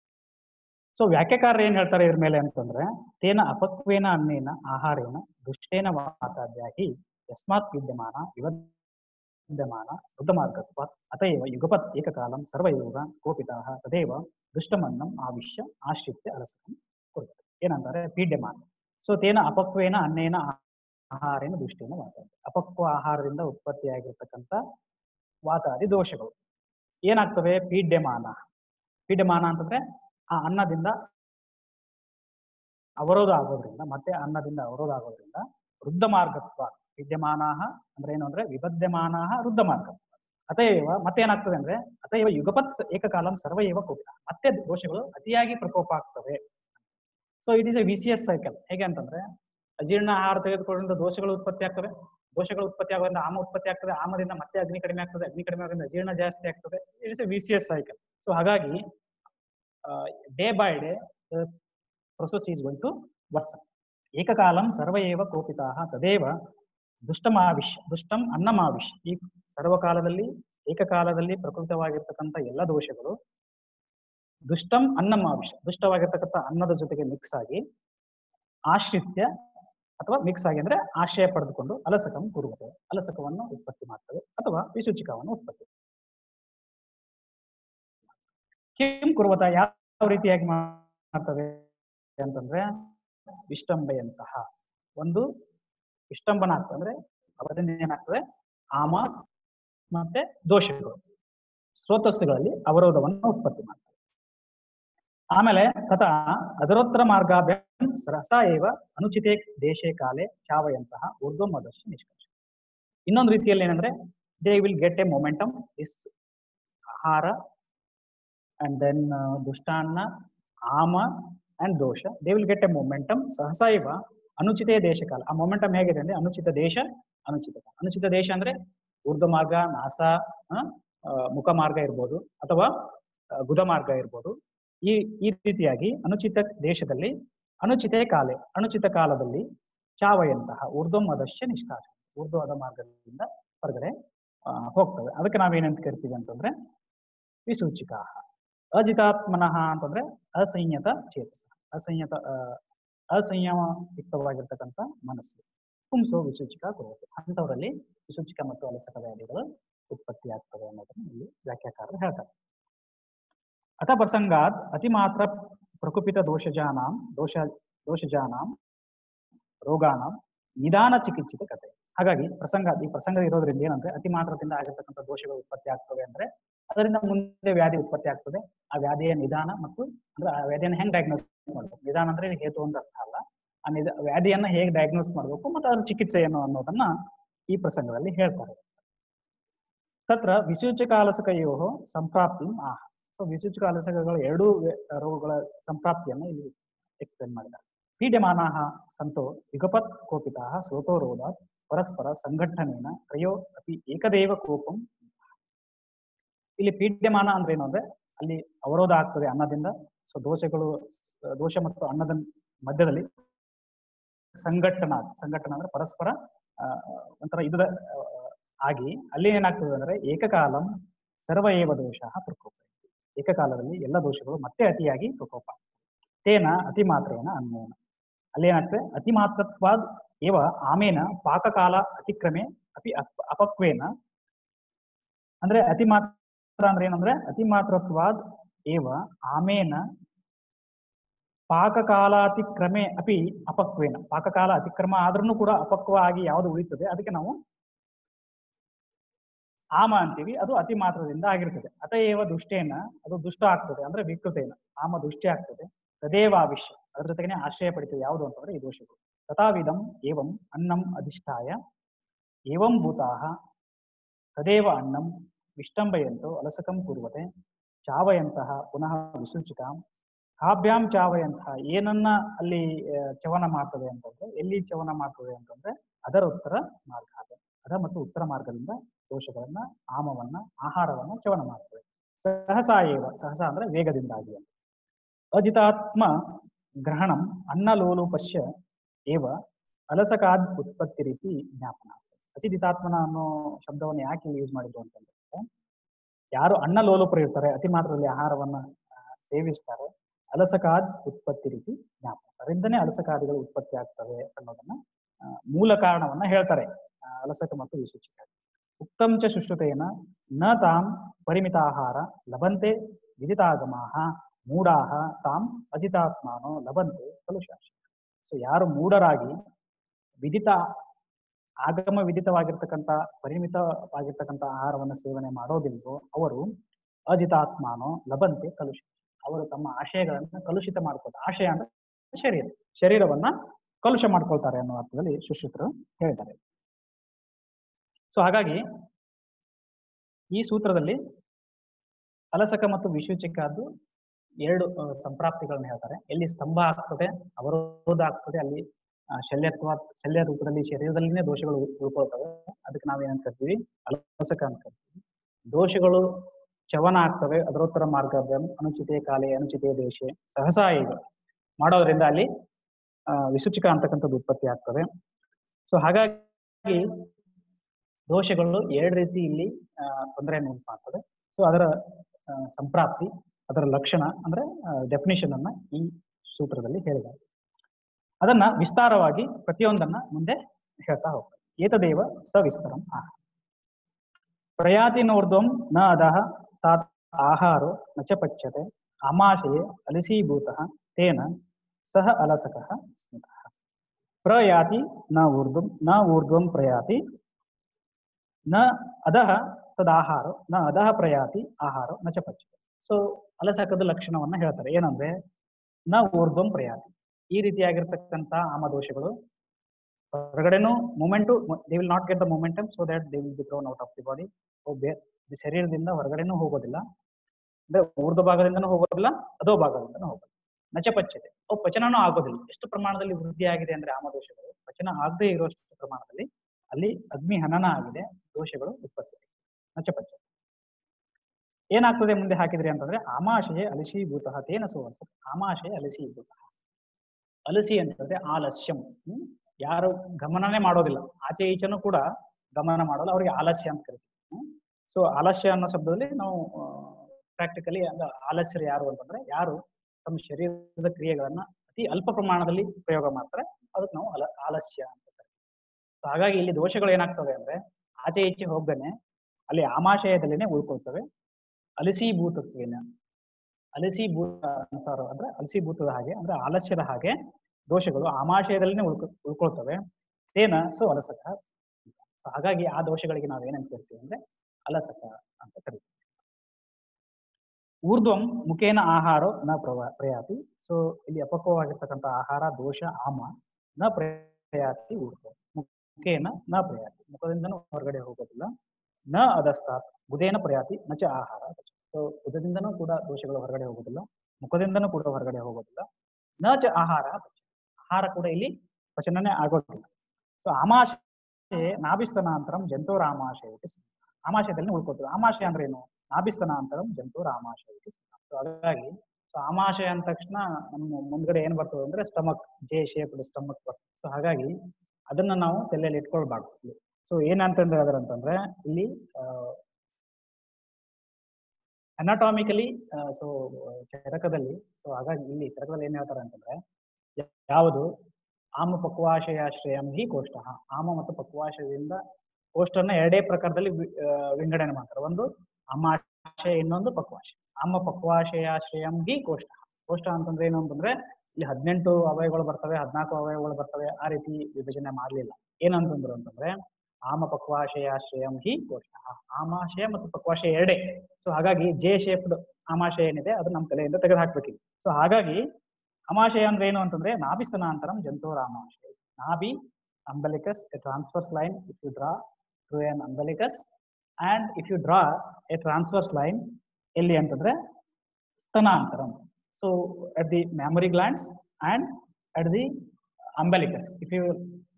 ಸೊ ವ್ಯಾಖ್ಯಾಕಾರ ಏನ್ ಹೇಳ್ತಾರೆ ಇದ್ರ ಮೇಲೆ ಅಂತಂದ್ರೆ ತೇನ ಅಪಕ್ವೇನ ಅನ್ನೇನ ಆಹಾರೇನ ದುಷ್ಟೇನ ವಾತಾದ್ಯಾಹಿ ಯಸ್ಮಾತ್ ವಿದ್ಯಮಾನ ವಿದ್ಯಮಾನ ವೃದ್ಧಮಾರ್ಗತ್ವ ಅತಯವ ಯುಗಪತ್ ಏಕಕಾಲಂ ಸರ್ವಯೋಗ ಕೋಪಿತಾಹ ತದೇವ ದುಷ್ಟಮನ್ನಂ ಆವಿಶ್ಯ ಆಶ್ರಿತ್ಯ ಅಲಸಕಂ ಕೊಡ್ತಾರೆ ಏನಂತಾರೆ ಪೀಡ್ಯಮಾನ ಸೊ ತೇನ ಅಪಕ್ವೇನ ಅನ್ನೇನ ಆಹಾರೇನ ದುಷ್ಟೇನ ವಾತಾದಿ ಅಪಕ್ವ ಆಹಾರದಿಂದ ಉತ್ಪತ್ತಿಯಾಗಿರ್ತಕ್ಕಂಥ ವಾತಾದಿ ದೋಷಗಳು ಏನಾಗ್ತವೆ ಪೀಡ್ಯಮಾನ ಪೀಡ್ಯಮಾನ ಅಂತಂದ್ರೆ ಆ ಅನ್ನದಿಂದ ಅವರೋಧ ಆಗೋದ್ರಿಂದ ಮತ್ತೆ ಅನ್ನದಿಂದ ಅವರೋಧ ಆಗೋದ್ರಿಂದ ವೃದ್ಧ ಮಾರ್ಗತ್ವ ವಿದ್ಯಮಾನಾಹ ಅಂದ್ರೆ ಏನು ಅಂದ್ರೆ ವಿಬದ್ಯಮಾನಾಹ ವೃದ್ಧ ಮಾರ್ಗತ್ವ ಅತಯವ ಮತ್ತೆ ಏನಾಗ್ತದೆ ಅಂದ್ರೆ ಅತಯವ ಯುಗಪತ್ ಸ- ಏಕಕಾಲಂ ಸರ್ವಯವ ಕೋಪಿತ ಮತ್ತೆ ದೋಷಗಳು ಅತಿಯಾಗಿ ಪ್ರಕೋಪ ಆಗ್ತವೆ so it is a vicious cycle ಹೇಗೆ ಅಂತಂದ್ರೆ ಅಜೀರ್ಣ ಆಹಾರ ತೆಗೆದುಕೊಳ್ಳೋದ್ರಿಂದ ದೋಷಗಳು ಉತ್ಪತ್ತಿ ಆಗ್ತವೆ ದೋಷಗಳು ಉತ್ಪತ್ತಿ ಆಗೋದ್ರಿಂದ ಆಮ ಉತ್ಪತ್ತಿ ಆಗ್ತದೆ ಆಮದಿಂದ ಮತ್ತೆ ಅಗ್ನಿ ಕಡಿಮೆ ಆಗ್ತದೆ ಅಗ್ನಿ ಕಡಿಮೆ ಆಗೋದ್ರಿಂದ ಅಜೀರ್ಣ ಜಾಸ್ತಿ ಆಗ್ತದೆ it is a vicious cycle so ಹಾಗಾಗಿ day by day process is going to worsen ಏಕಕಾಲಂ ಸರ್ವ ಏವ ಕೋಪಿತಾಹ ತದೇವ ದುಷ್ಟಮಾವಿಶ್ಯ ದುಷ್ಟಂ ಅನ್ನಮಾವಿಶ್ಯ ಈ ಸರ್ವಕಾಲದಲ್ಲಿ ಏಕಕಾಲದಲ್ಲಿ ಪ್ರಕೃತವಾಗಿರ್ತಕ್ಕಂಥ ಎಲ್ಲ ದೋಷಗಳು ದುಷ್ಟಂ ಅನ್ನಮಾವಿಶ್ಯ ದುಷ್ಟವಾಗಿರ್ತಕ್ಕಂಥ ಅನ್ನದ ಜೊತೆಗೆ ಮಿಕ್ಸ್ ಆಗಿ ಆಶ್ರಿತ್ಯ ಅಥವಾ ಮಿಕ್ಸ್ ಆಗಿ ಅಂದ್ರೆ ಆಶ್ರಯ ಪಡೆದುಕೊಂಡು ಅಲಸಕಂ ಕೂರುತ್ತದೆ ಅಲಸಕವನ್ನು ಉತ್ಪತ್ತಿ ಮಾಡ್ತದೆ ಅಥವಾ ವಿಸೂಚಿಕವನ್ನು ಉತ್ಪತ್ತಿ ಕಿಂ ಕುರುವತ ಯಾವ ರೀತಿಯಾಗಿ ಮಾಡ್ತವೆ ಅಂತಂದ್ರೆ ವಿಷ್ಟಂಬೆಯಂತಹ ಒಂದು ವಿಷ್ಟಂಬನ ಆಗ್ತದೆ ಅಂದ್ರೆ ಅವರಿಂದ ಏನಾಗ್ತದೆ ಆಮ ಮತ್ತೆ ದೋಷಗಳು ಸ್ರೋತಸ್ಸುಗಳಲ್ಲಿ ಅವರೋಧವನ್ನು ಉತ್ಪತ್ತಿ ಮಾಡ್ತವೆ ಆಮೇಲೆ ತಥಾ ಅದರೋತ್ತರ ಮಾರ್ಗಾಭ್ಯಾಂ ರಸ ಏವ ಅನುಚಿತೆ ದೇಶೇ ಕಾಲೇ ಚಾವಯಂತಹ ಊರ್ಧ್ವಮದರ್ಶ ನಿಷ್ಕರ್ಷ ಇನ್ನೊಂದು ರೀತಿಯಲ್ಲಿ ಏನಂದ್ರೆ they will get a momentum is ahara and then dushtanna ama and dosha they will get a momentum ಸಹಸಾ ಇವ ಅನುಚಿತ ದೇಶ ಕಾಲ ಆ ಮೊಮೆಂಟಮ್ ಹೇಗಿದೆ ಅಂದ್ರೆ ಅನುಚಿತ ದೇಶ ಅನುಚಿತ ಕಾಲ ಅನುಚಿತ ದೇಶ ಅಂದ್ರೆ ಊರ್ಧ್ವ ಮಾರ್ಗ ನಾಸ ಆ, ಆ, ಮುಖ ಮಾರ್ಗ ಇರ್ಬೋದು ಅಥವಾ ಆ, ಗುದ ಮಾರ್ಗ ಇರ್ಬೋದು ಈ ಈ ರೀತಿಯಾಗಿ ಅನುಚಿತ ದೇಶದಲ್ಲಿ ಅನುಚಿತೆ ಕಾಲೆ ಅನುಚಿತ ಕಾಲದಲ್ಲಿ ಚಾವಯಂತಹ ಊರ್ಧ್ವಮದಶ್ಯ ನಿಷ್ಕಾಸ ಊರ್ಧ್ವದ ಮಾರ್ಗದಿಂದ ಹೊರಗಡೆ ಆ, ಹೋಗ್ತವೆ ಅದಕ್ಕೆ ನಾವೇನಂತ ಕರಿತೀವಿ ಅಂತಂದ್ರೆ ವಿಸೂಚಿಕಾ ಅಜಿತಾತ್ಮನಃ ಅಂತಂದ್ರೆ ಅಸಂಯತ ಚೇತಸ ಅಸಂಯತ ಆ, ಅಸಂಯಮಯುಕ್ತವಾಗಿರ್ತಕ್ಕಂಥ ಮನಸ್ಸು ಪುಂಸೋ ವಿಸೂಚಿಕ ಕೊಡುವುದು ಅಂಥವರಲ್ಲಿ ವಿಸೂಚಿಕ ಮತ್ತು ಅಲಸಕ ವ್ಯಾಧಿಗಳು ಉತ್ಪತ್ತಿ ಆಗ್ತವೆ ಅನ್ನೋದನ್ನ ಇಲ್ಲಿ ವ್ಯಾಖ್ಯಾಕಾರರು ಹೇಳ್ತಾರೆ ಅಥ ಪ್ರಸಂಗಾತ್ ಅತಿ ಮಾತ್ರ ಪ್ರಕುಪಿತ ದೋಷಜಾನಾಂ ದೋಷ ದೋಷಜಾನಾಂ ರೋಗಾನಾಂ ನಿಧಾನ ಚಿಕಿತ್ಸಿತ ಕಥೆ ಹಾಗಾಗಿ ಪ್ರಸಂಗ ಈ ಪ್ರಸಂಗ ಇರೋದ್ರಿಂದ ಏನಂದ್ರೆ ಅತಿ ಮಾತ್ರದಿಂದ ಆಗಿರ್ತಕ್ಕಂಥ ದೋಷಗಳು ಉತ್ಪತ್ತಿ ಆಗ್ತವೆ ಅಂದ್ರೆ ಅದರಿಂದ ಮುಂದೆ ವ್ಯಾಧಿ ಉತ್ಪತ್ತಿ ಆಗ್ತದೆ ಆ ವ್ಯಾಧಿಯ ನಿಧಾನ ಮತ್ತು ಅಂದ್ರೆ ಆ ವ್ಯಾಧಿಯನ್ನು ಹೆಂಗ್ ಡಯಾಗ್ನೋಸ್ ಮಾಡ್ಬೇಕು ನಿಧಾನ ಅಂದ್ರೆ ಹೇತು ಅಂತ ಅರ್ಥ ಅಲ್ಲ ಆ ನಿಧ ವ್ಯಾಧಿಯನ್ನ ಹೇಗೆ ಡಯಾಗ್ನೋಸ್ ಮಾಡ್ಬೇಕು ಮತ್ತು ಅದ್ರ ಚಿಕಿತ್ಸೆ ಏನು ಅನ್ನೋದನ್ನ ಈ ಪ್ರಸಂಗದಲ್ಲಿ ಹೇಳ್ತಾರೆ ತತ್ರ ವಿಸೂಚಕಾಲಸಕಯೋ ಸಂಪ್ರಾಪ್ತಿ ಆಹ ಸೊ ವಿಸೂಚಕಾಲಸಕಗಳ ಎರಡೂ ವ್ಯ- ರೋಗಗಳ ಸಂಪ್ರಾಪ್ತಿಯನ್ನು ಇಲ್ಲಿ ಎಕ್ಸ್ಪ್ಲೇನ್ ಮಾಡಿದ್ದಾರೆ ಪೀಡ್ಯಮಾನಾಹ ಸಂತೋ ಯುಗಪತ್ ಕೋಪಿತಾಹ ಸೋತೋ ರೋಧಾತ್ ಪರಸ್ಪರ ಸಂಘಟನೆನ ತ್ರಯೋ ಅಪಿ ಏಕದೇವ ಕೋಪಂ ಇಲ್ಲಿ ಪೀಡ್ಯಮಾನ ಅಂದ್ರೆ ಏನು ಅಂದ್ರೆ ಅಲ್ಲಿ ಅವರೋಧ ಆಗ್ತದೆ ಅನ್ನದಿಂದ ಸೊ ದೋಷಗಳು ಸ- ದೋಷ ಮತ್ತು ಅನ್ನದ ಮಧ್ಯದಲ್ಲಿ ಸಂಘಟನಾ ಸಂಘಟನಾ ಅಂದ್ರೆ ಪರಸ್ಪರ ಆ, ಒಂಥರ ಇದ ಆಗಿ ಅಲ್ಲಿ ಏನಾಗ್ತದೆ ಅಂದ್ರೆ ಏಕಕಾಲಂ ಸರ್ವ ಏವ ದೋಷ ಪ್ರಕೋಪ ಏಕಕಾಲದಲ್ಲಿ ಎಲ್ಲ ದೋಷಗಳು ಮತ್ತೆ ಅತಿಯಾಗಿ ಪ್ರಕೋಪ ತೇನ ಅತಿ ಮಾತ್ರೇನ ಅನ್ವೇನ ಅಲ್ಲಿ ಏನಾಗ್ತದೆ ಅತಿ ಮಾತ್ರತ್ವಾದ್ ಏವ ಆಮೇನ ಪಾಕಕಾಲ ಅತಿಕ್ರಮೆ ಅಪಿ ಅಪ್- ಅಪಕ್ವೇನ ಅಂದ್ರೆ ಅತಿ ಮಾತ್ರ ಅಂದ್ರೆ ಏನಂದ್ರೆ ಅತಿ ಮಾತ್ರತ್ವಾದ್ ಏವ ಆಮೇನ ಪಾಕಕಾಲಾತಿಕ್ರಮೆ ಅಪಿ ಅಪಕ್ವೇನ ಪಾಕಕಾಲ ಅತಿಕ್ರಮ ಆದ್ರೂ ಕೂಡ ಅಪಕ್ವ ಆಗಿ ಯಾವುದು ಉಳಿತದೆ ಅದಕ್ಕೆ ನಾವು ಆಮ ಅಂತೀವಿ ಅದು ಅತಿ ಮಾತ್ರದಿಂದ ಆಗಿರ್ತದೆ ಅತಏವ ದುಷ್ಟೇನ ಅದು ದುಷ್ಟ ಆಗ್ತದೆ ಅಂದ್ರೆ ವಿಕೃತೇನ ಆಮ ದುಷ್ಟಿ ಆಗ್ತದೆ ತದೇವ ಆವಿಶ್ಯ ಅದ್ರ ಜೊತೆಗೆ ಆಶ್ರಯ ಪಡಿತದೆ ಯಾವುದು ಅಂತಂದ್ರೆ ಈ ದೋಷಗಳು ತಥಾವಿಧಂ ಏವಂ ಅನ್ನಂ ಅಧಿಷ್ಠಾಯ ಏವಂ ಭೂತಾಹ ತದೇವ ಅನ್ನಂ ವಿಷ್ಟಂಬಯಂತೋ ಅಲಸಕಂ ಕುರುವತೆ ಚಾವಯಂತಹ ಪುನಃ ವಿಸೂಚಿಕಾಂ ಕಾಭ್ಯಾಂ ಚಾವಯಂತಹ ಏನನ್ನ ಅಲ್ಲಿ ಆ, ಚವನ ಮಾಡ್ತದೆ ಅಂತಂದ್ರೆ ಎಲ್ಲಿ ಚವನ ಮಾಡ್ತದೆ ಅಂತಂದ್ರೆ ಅದರ ಉತ್ತರ ಮಾರ್ಗ ಅದು ಅದ ಮತ್ತು ಉತ್ತರ ಮಾರ್ಗದಿಂದ ದೋಷಗಳನ್ನ ಆಮವನ್ನ ಆಹಾರವನ್ನ ಚವನ ಮಾಡ್ತದೆ ಸಹಸಾ ಏವ ಸಹಸ ಅಂದ್ರೆ ವೇಗದಿಂದಾಗಿ ಅಂತ ಅಜಿತಾತ್ಮ ಗ್ರಹಣಂ ಅನ್ನಲೋಲುಪಶ್ಯ ಏವ ಅಲಸಕಾದ್ ಉತ್ಪತ್ತಿ ರೀತಿ ಜ್ಞಾಪನ ಅಚಿದಿತಾತ್ಮನ ಅನ್ನೋ ಶಬ್ದವನ್ನು ಯಾಕೆ ಯೂಸ್ ಮಾಡಿದ್ರು ಅಂತಂದ್ರೆ ಯಾರು ಅನ್ನ ಲೋಲುಪರು ಇರ್ತಾರೆ ಅತಿ ಮಾತ್ರದಲ್ಲಿ ಆಹಾರವನ್ನ ಆ, ಸೇವಿಸ್ತಾರೆ ಅಲಸಕಾದ್ ಉತ್ಪತ್ತಿ ರೀತಿ ಜ್ಞಾಪನ ಅದರಿಂದನೇ ಅಲಸಕಾದಿಗಳು ಉತ್ಪತ್ತಿ ಆಗ್ತವೆ ಅನ್ನೋದನ್ನ ಆ, ಮೂಲ ಕಾರಣವನ್ನ ಹೇಳ್ತಾರೆ ಆ, ಅಲಸಕ ಮತ್ತು ವಿಸೂಚಿಕ ಉಕ್ತಂ ಚ ಶುಶ್ರುತೇನ ನ ತಾಂ ಪರಿಮಿತ ಆಹಾರ ಲಭಂತೆ ವಿದಿತಾಗಮಾಹ ಮೂಢಾಹ ತಾಂ ಅಜಿತಾತ್ಮಾನೋ ಲಭಂತೆ ಕಲುಷಾಶ ಸೊ ಯಾರು ಮೂಢರಾಗಿ ವಿದಿತ ಆಗಮ ವಿದಿತವಾಗಿರ್ತಕ್ಕಂಥ ಪರಿಮಿತವಾಗಿರ್ತಕ್ಕಂಥ ಆಹಾರವನ್ನು ಸೇವನೆ ಮಾಡೋದಿಲ್ವೋ ಅವರು ಅಜಿತಾತ್ಮಾನೋ ಲಭಂತೆ ಕಲುಷ ಅವರು ತಮ್ಮ ಆಶಯಗಳನ್ನ ಕಲುಷಿತ ಮಾಡ್ಕೊಳ್ತಾರೆ ಆಶಯ ಅಂದ್ರೆ ಶರೀರ ಶರೀರವನ್ನ ಕಲುಷ ಮಾಡ್ಕೊಳ್ತಾರೆ ಅನ್ನೋ ಅರ್ಥದಲ್ಲಿ ಸುಶ್ರುತರು ಹೇಳಿದ್ದಾರೆ ಸೊ ಹಾಗಾಗಿ ಈ ಸೂತ್ರದಲ್ಲಿ ಅಲಸಕ ಮತ್ತು ವಿಸೂಚಿಕಾದ್ದು ಎರಡು ಆ, ಸಂಪ್ರಾಪ್ತಿಗಳನ್ನ ಹೇಳ್ತಾರೆ ಎಲ್ಲಿ ಸ್ತಂಭ ಆಗ್ತದೆ ಅವರೋಧ ಆಗ್ತದೆ ಅಲ್ಲಿ ಆ, ಶಲ್ಯತ್ವ ಶಲ್ಯ ರೂಪದಲ್ಲಿ ಶರೀರದಲ್ಲಿನೇ ದೋಷಗಳು ಉಳ್- ಉಳ್ಕೊಳ್ತವೆ ಅದಕ್ಕೆ ನಾವೇನಂತ ಕರಿತೀವಿ ಅಲಸಕ ಅಂತ ಕರಿತೀವಿ ದೋಷಗಳು ಚವನ ಆಗ್ತವೆ ಅದರೋತ್ತರ ಮಾರ್ಗ ಅನುಚಿತೆ ಕಾಲೆ ಅನುಚಿತೆ ದೇಶೆ ಸಹಸಾ ಈಗ ಮಾಡೋದ್ರಿಂದ ಅಲ್ಲಿ ಆ, ವಿಸೂಚಿಕ ಅಂತಕ್ಕಂಥದ್ದು ಉತ್ಪತ್ತಿ ಆಗ್ತದೆ ಸೊ ಹಾಗಾಗಿ ದೋಷಗಳು ಎರಡು ರೀತಿ ಇಲ್ಲಿ ಆ, ತೊಂದರೆಯನ್ನು ಉಂಟು ಮಾಡ್ತದೆ ಸೊ ಅದರ ಆ, ಸಂಪ್ರಾಪ್ತಿ ಅದರ ಲಕ್ಷಣ ಅಂದ್ರೆ ಡೆಫಿನೇಷನ್ ಅನ್ನ ಈ ಸೂತ್ರದಲ್ಲಿ ಹೇಳಿದ್ದಾರೆ ಅದನ್ನ ವಿಸ್ತಾರವಾಗಿ ಪ್ರತಿಯೊಂದನ್ನ ಮುಂದೆ ಹೇಳ್ತಾ ಹೋಗ್ತಾರೆ ಏತದೇವ ಸವಿಸ್ತರಂ ಆಹ ಪ್ರಯಾತಿನೋರ್ಧ್ವಂ ನ ಅಧಃ ತಾತ್ ಆಹಾರೋ ನ ಚ ಪಚ್ಯತೆ ಆಮಾಶಯೇ ಅಲಸೀಭೂತಃ ತೇನ ಸಹ ಅಲಸಕಃ ಸ್ಮಿತಃ ಪ್ರಯಾತಿ ನ ಊರ್ಧ್ವಂ ನ ಊರ್ಧ್ವಂ ಪ್ರಯಾತಿ ನ ಅಧಃ ತದಾಹಾರೋ ನ ಅಧಃ ಪ್ರಯಾತಿ ಆಹಾರೋ ನ ಚ ಪಚ್ಯತೆ ಸೊ ಅಲಸಕದ ಲಕ್ಷಣವನ್ನ ಹೇಳ್ತಾರೆ ಏನಂದ್ರೆ ನ ಊರ್ಧ್ವಂ ಪ್ರಯಾತಿ ಈ ರೀತಿಯಾಗಿರ್ತಕ್ಕಂಥ ಆಮದೋಷಗಳು ಹೊರಗಡೆನೂ movement they will not get the momentum so that they will be thrown out of the body ಈ ಶರೀರದಿಂದ ಹೊರಗಡೆನೂ ಹೋಗೋದಿಲ್ಲ ಅಂದ್ರೆ ಊರ್ಧ್ವ ಭಾಗದಿಂದನೂ ಹೋಗೋದಿಲ್ಲ ಅದೋ ಭಾಗದಿಂದನೂ ಹೋಗೋದಿಲ್ಲ ನಚಪಚ್ಚತೆ ಅವು ಪಚನನೂ ಆಗೋದಿಲ್ಲ ಎಷ್ಟು ಪ್ರಮಾಣದಲ್ಲಿ ವೃದ್ಧಿ ಆಗಿದೆ ಅಂದ್ರೆ ಆಮದೋಷಗಳು ಪಚನ ಆಗದೆ ಇರುವಷ್ಟು ಪ್ರಮಾಣದಲ್ಲಿ ಅಲ್ಲಿ ಅಗ್ನಿ ಹನನ ಆಗಿದೆ ದೋಷಗಳು ಉತ್ಪತ್ತಿ ನಚಪಚ್ಚತೆ ಏನಾಗ್ತದೆ ಮುಂದೆ ಹಾಕಿದ್ರಿ ಅಂತಂದ್ರೆ ಆಮಾಶಯ ಅಲಸೀಭೂತ ತೇನ ಸುವರ್ಸ ಆಮಾಶಯ ಅಲಸೀಭೂತ ಅಲಸಿ ಅಂತಂದ್ರೆ ಆಲಸ್ಯಂ ಹ್ಮ್ ಯಾರು ಗಮನನೇ ಮಾಡೋದಿಲ್ಲ ಆಚೆ ಈಚೆನೂ ಕೂಡ ಗಮನ ಮಾಡೋಲ್ಲ ಅವ್ರಿಗೆ ಆಲಸ್ಯ ಅಂತ ಕರಿತೀವಿ ಸೊ ಆಲಸ್ಯ ಅನ್ನೋ ಶಬ್ದದಲ್ಲಿ ನಾವು ಪ್ರಾಕ್ಟಿಕಲಿ ಆಲಸ್ಯರು ಯಾರು ಅಂತಂದ್ರೆ ಯಾರು ತಮ್ಮ ಶರೀರದ ಕ್ರಿಯೆಗಳನ್ನ ಅತಿ ಅಲ್ಪ ಪ್ರಮಾಣದಲ್ಲಿ ಪ್ರಯೋಗ ಮಾಡ್ತಾರೆ ಅದಕ್ಕೆ ನಾವು ಅಲ ಆಲಸ್ಯ ಅಂತ ಕರಿತೀವಿ ಸೊ ಹಾಗಾಗಿ ಇಲ್ಲಿ ದೋಷಗಳು ಏನಾಗ್ತವೆ ಅಂದ್ರೆ ಆಚೆ ಈಚೆ ಹೋಗ್ದೇನೆ ಅಲ್ಲಿ ಆಮಾಶಯದಲ್ಲಿನೇ ಉಳ್ಕೊಳ್ತವೆ ಅಲಸೀಭೂತತ್ವೇನ ಅಲಸೀಭೂತ ಅನುಸಾರ ಅಂದ್ರೆ ಅಲಸೀಭೂತದ ಹಾಗೆ ಅಂದ್ರೆ ಆಲಸ್ಯದ ಹಾಗೆ ದೋಷಗಳು ಆಮಾಶಯದಲ್ಲಿನೇ ಉಳ್ಕೊ ಉಳ್ಕೊಳ್ತವೆ ತೇನ ಸೊ ಅಲಸಕ ಸೊ ಹಾಗಾಗಿ ಆ ದೋಷಗಳಿಗೆ ನಾವು ಏನಂತ ಕರಿತೀವಿ ಅಂದ್ರೆ ಅಲಸಕ ಅಂತ ಕರಿತೀವಿ ಊರ್ಧ್ವಂ ಮುಖೇನ ಆಹಾರ ನ ಪ್ರವ ಪ್ರಯಾತಿ ಸೊ ಇಲ್ಲಿ ಅಪಕ್ವವಾಗಿರ್ತಕ್ಕಂಥ ಆಹಾರ ದೋಷ ಆಮ ನ ಪ್ರಯಾತಿ ಊರ್ಧ್ವ ಮುಖೇನ ನ ಪ್ರಯಾತಿ ಮುಖದಿಂದನೂ ಹೊರಗಡೆ ಹೋಗೋದಿಲ್ಲ ನ ಅದಸ್ತಾತ್ ಬುಧೇನ ಪ್ರಯಾತಿ ನಚ ಆಹಾರ ಸೊ ಬುಧದಿಂದನೂ ಕೂಡ ದೋಷಗಳು ಹೊರಗಡೆ ಹೋಗೋದಿಲ್ಲ ಮುಖದಿಂದನೂ ಕೂಡ ಹೊರಗಡೆ ಹೋಗೋದಿಲ್ಲ ನ ಚ ಆಹಾರ ಆಹಾರ ಕೂಡ ಇಲ್ಲಿ ಪಚನನೇ ಆಗೋದಿಲ್ಲ ಸೊ ಆಮಾಶಯ ನಾಭಿಸ್ತನಾಂತರಂ ಜಂತೋರ ಆಮಾಶಯಕ್ಕೆ ಆಮಾಶಯದಲ್ಲಿ ಉಳ್ಕೋತೀವಿ ಆಮಾಶಯ ಅಂದ್ರೆ ಏನು ನಾಭಿಸ್ತನಾಂತರಂ ಜಂತೋರ ಆಮಾಶಯಕ್ಕೆ ಸೊ ಹಾಗಾಗಿ ಸೊ ಆಮಾಶಯ ಅಂದ ತಕ್ಷಣ ನಮ್ಮ ಮುಂದ್ಗಡೆ ಏನ್ ಬರ್ತದೆ ಅಂದ್ರೆ ಸ್ಟಮಕ್ ಜೆ ಶೇಪ್ ಸ್ಟಮಕ್ ಬರ್ತದೆ ಸೊ ಹಾಗಾಗಿ ಅದನ್ನ ನಾವು ತಲೆಯಲ್ಲಿ ಇಟ್ಕೊಳ್ಬಾರ್ದು ಸೊ ಏನಂತಂದ್ರೆ ಅದರ ಅಂತಂದ್ರೆ ಇಲ್ಲಿ ಅನಾಟಾಮಿಕಲಿ ಸೊ ಚರಕದಲ್ಲಿ ಸೊ ಹಾಗಾಗಿ ಇಲ್ಲಿ ಚರಕದಲ್ಲಿ ಏನ್ ಹೇಳ್ತಾರೆ ಅಂತಂದ್ರೆ ಯಾವುದು ಆಮ ಪಕ್ವಾಶಯಾಶ್ರಯಂ ಹಿ ಕೋಷ್ಟ ಆಮ ಮತ್ತು ಪಕ್ವಾಶಯದಿಂದ ಕೋಷ್ಟನ್ನ ಎರಡೇ ಪ್ರಕಾರದಲ್ಲಿ ವಿಂಗಡಣೆ ಮಾಡ್ತಾರೆ ಒಂದು ಆಮಾಶಯ ಇನ್ನೊಂದು ಪಕ್ವಾಶಯ ಆಮ ಪಕ್ವಾಶಯಾಶ್ರಯಂ ಹಿ ಕೋಷ್ಟ ಕೋಷ್ಟ ಅಂತಂದ್ರೆ ಏನು ಅಂತಂದ್ರೆ ಇಲ್ಲಿ ಹದಿನೆಂಟು ಅವಯಗಳು ಬರ್ತವೆ ಹದಿನಾಲ್ಕು ಅವಯಗಳು ಬರ್ತವೆ ಆ ರೀತಿ ವಿಭಜನೆ ಮಾಡ್ಲಿಲ್ಲ ಏನಂತಂದ್ರು ಅಂತಂದ್ರೆ ಆಮ ಪಕ್ವಾಶಯಾಶ್ರಯಂ ಹಿ ಕೋಶ ಆಮಾಶಯ ಮತ್ತು ಪಕ್ವಾಶಯ ಎರಡೇ ಸೊ ಹಾಗಾಗಿ ಜೆ ಶೇಪ್ಡ್ ಆಮಾಶಯ ಏನಿದೆ ಅದು ನಮ್ಮ ತಲೆಯಿಂದ ತೆಗೆದು ಹಾಕ್ಬೇಕಿದೆ ಸೊ ಹಾಗಾಗಿ ಆಮಾಶಯ ಅಂದ್ರೆ ಏನು ಅಂತಂದ್ರೆ ನಾಭಿಸ್ತನಾಂತರಂ ಜಂತೋರ ಆಮಾಶಯ ನಾಭಿ umbilicus a transverse line if you draw through an umbilicus and if you draw a transverse line ಎಲ್ಲಿ ಅಂತಂದ್ರೆ ಸ್ತನಾಂತರಂ so at the mammary glands and at the umbilicus if you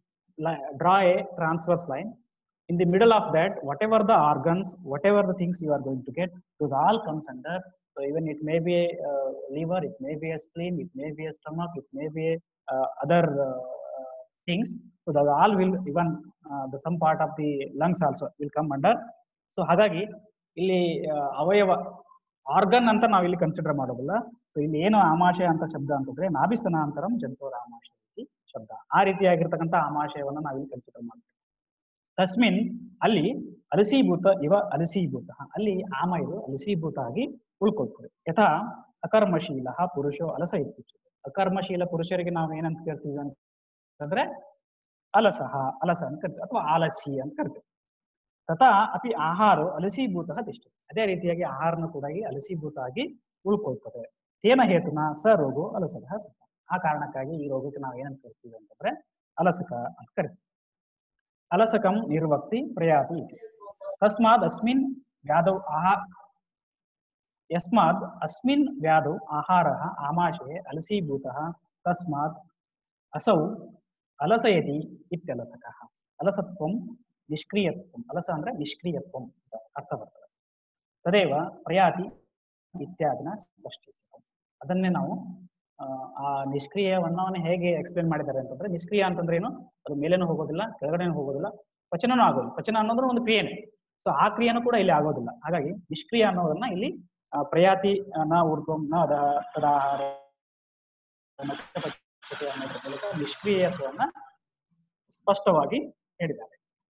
draw a transverse line in the middle of that whatever the organs whatever the things you are going to get those all comes under so even it may be a uh, liver it may be a spleen it may be a stomach it may be a, uh, other uh, things so that all will even the some part of the lungs also will come under so ಹಾಗಾಗಿ ಇಲ್ಲಿ ಅವಯವ ಆರ್ಗನ್ ಅಂತ ನಾವು ಇಲ್ಲಿ ಕನ್ಸಿಡರ್ ಮಾಡೋದಿಲ್ಲ ಸೊ ಇಲ್ಲಿ ಏನು ಆಮಾಶಯ ಅಂತ ಶಬ್ದ ಅಂತಂದ್ರೆ ನಾಭಿಸ್ತನಾಂತರಂ ಜಂತೋರ ಆಮಾಶಯ ಶಬ್ದ ಆ ರೀತಿಯಾಗಿರ್ತಕ್ಕಂಥ ಆಮಾಶಯವನ್ನ ನಾವಿಲ್ಲಿ ಕನ್ಸಿಡರ್ ಮಾಡ್ತೀವಿ ತಸ್ಮಿನ್ ಅಲ್ಲಿ ಅಲಸೀಭೂತ ಇವ ಅಲಸೀಭೂತ ಅಲ್ಲಿ ಆಮ ಇದು ಅಲಸೀಭೂತ ಆಗಿ ಉಳ್ಕೊಳ್ತದೆ ಯಥಾ ಅಕರ್ಮಶೀಲ ಪುರುಷೋ ಅಲಸ ಇತ್ಯುಚ್ಯತೆ ಅಕರ್ಮಶೀಲ ಪುರುಷರಿಗೆ ನಾವು ಏನಂತ ಕೇಳ್ತೀವಿ ಅಂತಂದ್ರೆ ಅಲಸಹ ಅಲಸ ಅಂತ ಕರಿತೀವಿ ಅಥವಾ ಆಲಸಿ ಅಂತ ಕರಿತೀವಿ ತಥಾ ಅತಿ ಆಹಾರ ಅಲಸೀಭೂತ ತಿಷ್ಠ ಅದೇ ರೀತಿಯಾಗಿ ಆಹಾರನು ಕೂಡ ಅಲಸೀಭೂತ ಆಗಿ ಉಳ್ಕೊಳ್ತದೆ ತೇನ ಹೇತುನ ಸ ರೋಗೋ ಅಲಸಹ ಆ ಕಾರಣಕ್ಕಾಗಿ ಈ ರೋಗಕ್ಕೆ ನಾವು ಏನಂತ ಕರಿತೀವಿ ಅಂತಂದ್ರೆ ಅಲಸಕ ಅಂತ ಕರಿತೀವಿ ಅಲಸಕಂ ನಿರ್ವಕ್ತಿ ಪ್ರಯಾತಿ ತಸ್ಮಾದ್ ಅಸ್ಮಿನ್ ವ್ಯಾಧೌ ಆಹಾ ಯಸ್ಮಾದ್ ಅಸ್ಮಿನ್ ವ್ಯಾಧೌ ಆಹಾರ ಆಮಾಶಯ ಅಲಸೀಭೂತ ತಸ್ಮಾತ್ ಅಸೌ ಅಲಸಯತಿ ಇತ್ಯಲಸಕ ಅಲಸತ್ವಂ ನಿಷ್ಕ್ರಿಯತ್ವಂ ಅಲಸ ಅಂದ್ರೆ ನಿಷ್ಕ್ರಿಯತ್ವಂ ಅಂತ ಅರ್ಥ ಬರ್ತದೆ ತದೇವ ಪ್ರಯಾತಿ ಇತ್ಯಾದಿನ ಸ್ಪಷ್ಟ ಅದನ್ನೇ ನಾವು ಆ ನಿಷ್ಕ್ರಿಯವನ್ನ ಹೇಗೆ ಎಕ್ಸ್ಪ್ಲೇನ್ ಮಾಡಿದ್ದಾರೆ ಅಂತಂದ್ರೆ ನಿಷ್ಕ್ರಿಯ ಅಂತಂದ್ರೆ ಏನು ಅದು ಮೇಲೇನೂ ಹೋಗೋದಿಲ್ಲ ಕೆಳಗಡೆನೂ ಹೋಗೋದಿಲ್ಲ ಪಚನನೂ ಆಗೋದಿಲ್ಲ ಪಚನ ಅನ್ನೋದ್ರ ಒಂದು ಕ್ರಿಯೆನೆ ಸೊ ಆ ಕ್ರಿಯೆನೂ ಕೂಡ ಇಲ್ಲಿ ಆಗೋದಿಲ್ಲ ಹಾಗಾಗಿ ನಿಷ್ಕ್ರಿಯ ಅನ್ನೋದನ್ನ ಇಲ್ಲಿ ಪ್ರಯಾತಿ ನ ಊರ್ಧ್ವಂ ನ ತದಾಹಾರ ಅನ್ನೋದ್ರ ಮೂಲಕ ನಿಷ್ಕ್ರಿಯತ್ವವನ್ನ ಸ್ಪಷ್ಟವಾಗಿ ಹೇಳಿದ್ದಾರೆ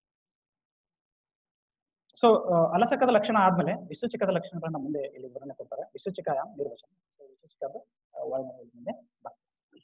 ಸೊ ಅಲಸಕದ ಲಕ್ಷಣ ಆದ್ಮೇಲೆ ವಿಶ್ವಚಿಕದ ಲಕ್ಷಣಗಳನ್ನ ಮುಂದೆ ಇಲ್ಲಿ ವರ್ಣನೆ ಕೊಡ್ತಾರೆ ವಿಶ್ವಚಿಕ ನಿರ್ವಚನ ಸೊ ವಿಶ್ವಚಿಕದ ವರ್ಣನೆ ಮುಂದೆ ಬರ್ತದೆ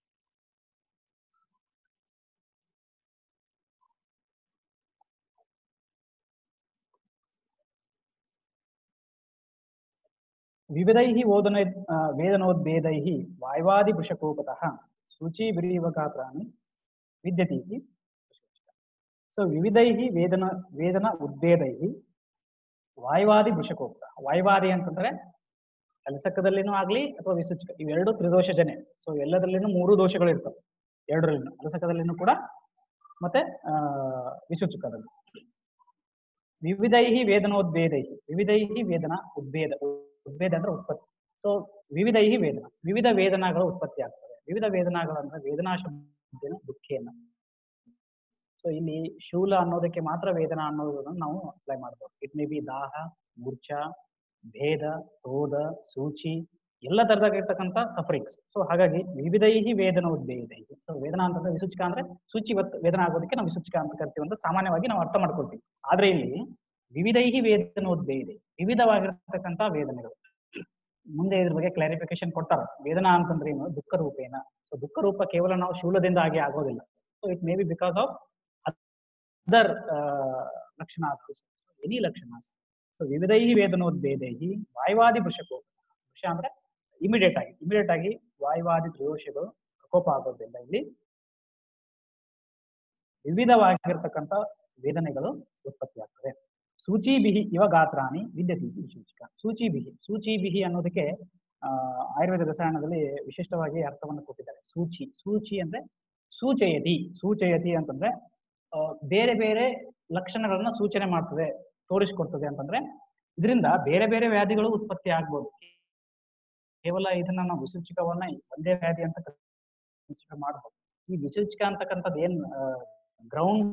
ವಿವಿಧೈಃ ಓದನ ಆ, ವೇದನೋದ್ಭೇದೈಃ ವಾಯ್ವಾದಿ ವೃಷಕೋಪತಃ ಶುಚಿ ವಿರೀವ ಗಾತ್ರಾಣಿ ವಿದ್ಯತಿ ಇತಿ ಸೊ ವಿವಿಧೈಃ ವೇದನ ವೇದನ ಉದ್ಭೇದೈಃ ವಾಯುವಾದಿ ವೃಷಕೋಪತ ವಾಯುವಾದಿ ಅಂತಂದ್ರೆ ಅಲಸಕದಲ್ಲಿನೂ ಆಗ್ಲಿ ಅಥವಾ ವಿಸೂಚಕ ಇವೆರಡು ತ್ರಿದೋಷ ಜನೆ ಸೊ ಎಲ್ಲದರಲ್ಲಿನೂ ಮೂರು ದೋಷಗಳು ಇರ್ತವೆ ಎರಡರಲ್ಲಿನೂ ಅಲಸಕದಲ್ಲಿನೂ ಕೂಡ ಮತ್ತೆ ಆ ವಿಸೂಚಕದಲ್ಲಿ ವಿವಿಧೈಹಿ ವೇದನೋದ್ಭೇದೈಹಿ ವಿವಿಧೈಹಿ ವೇದನ ಉದ್ಭೇದ ಉದ್ಭೇದ ಅಂದ್ರೆ ಉತ್ಪತ್ತಿ ಸೊ ವಿವಿಧೈಹಿ ವೇದನ ವಿವಿಧ ವೇದನಾಗಳು ಉತ್ಪತ್ತಿ ಆಗ್ತವೆ ವಿವಿಧ ವೇದನಾಗಳು ಅಂದ್ರೆ ವೇದನಾ ಶಬ್ದನ ದುಃಖೇನ ಸೊ ಇಲ್ಲಿ ಶೂಲ ಅನ್ನೋದಕ್ಕೆ ಮಾತ್ರ ವೇದನಾ ಅನ್ನೋದನ್ನ ನಾವು ಅಪ್ಲೈ ಮಾಡ್ಬೋದು ಇಟ್ ಮೇ ಬಿ ದಾಹ ಮೂರ್ಛ ಭೇದ ಕ್ರೋಧ ಸೂಚಿ ಎಲ್ಲ ತರದಾಗಿರ್ತಕ್ಕಂಥ ಸಫರಿಂಗ್ಸ್ ಸೊ ಹಾಗಾಗಿ ವಿವಿಧೈಹಿ ವೇದನ ಉದ್ಭೇದೈಹಿ ಸೊ ವೇದನಾ ಅಂತಂದ್ರೆ ವಿಸೂಚಕ ಅಂದ್ರೆ ಸೂಚಿ ವತ್ ವೇದನ ಆಗೋದಕ್ಕೆ ನಾವು ವಿಸೂಚಕ ಅಂತ ಕರಿತೀವಿ ಅಂತ ಸಾಮಾನ್ಯವಾಗಿ ನಾವು ಅರ್ಥ ಮಾಡ್ಕೊಳ್ತೀವಿ ಆದ್ರೆ ಇಲ್ಲಿ ವಿವಿಧೈಹಿ ವೇದನೋದ್ಭೇದೆ ವಿವಿಧವಾಗಿರ್ತಕ್ಕಂಥ ವೇದನೆಗಳು ಮುಂದೆ ಇದ್ರ ಬಗ್ಗೆ ಕ್ಲಾರಿಫಿಕೇಶನ್ ಕೊಡ್ತಾರೆ ವೇದನಾ ಅಂತಂದ್ರೆ ಏನು ದುಃಖ ರೂಪೇನ ಸೊ ದುಃಖ ರೂಪ ಕೇವಲ ನಾವು ಶೂಲದಿಂದ ಆಗಿ ಆಗೋದಿಲ್ಲ so it may be because of other ಲಕ್ಷಣಾಸ್ ಎನಿ ಲಕ್ಷಣಾಸ್ ಸೊ ವಿವಿಧೈಹಿ ವೇದನೋದ್ಭೇದೈಹಿ ವಾಯುವಾದಿ ವೃಷಕೋಪ ವೃಷ ಅಂದ್ರೆ ಇಮಿಡಿಯೇಟ್ ಆಗಿ ಇಮಿಡಿಯೇಟ್ ಆಗಿ ವಾಯುವಾದಿ ತ್ರಿದೋಷಗಳು ಪ್ರಕೋಪ ಆಗೋದ್ರಿಂದ ಇಲ್ಲಿ ವಿವಿಧವಾಗಿರ್ತಕ್ಕಂಥ ವೇದನೆಗಳು ಉತ್ಪತ್ತಿ ಆಗ್ತವೆ ಸೂಚಿ ಬಿಹಿ ಇವ ಗಾತ್ರಾಣಿ ವಿದ್ಯತಿ ಇತಿ ಸೂಚಿಕ ಸೂಚಿ ಬಿಹಿ ಸೂಚಿ ಬಿಹಿ ಅನ್ನೋದಕ್ಕೆ ಆ ಆಯುರ್ವೇದ ರಸಾಯನದಲ್ಲಿ ವಿಶಿಷ್ಟವಾಗಿ ಅರ್ಥವನ್ನು ಕೊಟ್ಟಿದ್ದಾರೆ ಸೂಚಿ ಸೂಚಿ ಅಂದ್ರೆ ಸೂಚಯತಿ ಸೂಚಯತಿ ಅಂತಂದ್ರೆ ಆ, ಬೇರೆ ಬೇರೆ ಲಕ್ಷಣಗಳನ್ನ ಸೂಚನೆ ಮಾಡ್ತದೆ ತೋರಿಸ್ಕೊಡ್ತದೆ ಅಂತಂದ್ರೆ ಇದರಿಂದ ಬೇರೆ ಬೇರೆ ವ್ಯಾಧಿಗಳು ಉತ್ಪತ್ತಿ ಆಗ್ಬೋದು ಕೇವಲ ಇದನ್ನ ನಾವು ವಿಸೂಚಿಕವನ್ನ ಒಂದೇ ವ್ಯಾಧಿ ಅಂತ ಕನ್ಸಿಡರ್ ಮಾಡ್ಬೋದು ಈ ವಿಸೂಚಿಕ ಅಂತಕ್ಕಂಥದ್ದು ಏನ್ ಗ್ರೌಂಡ್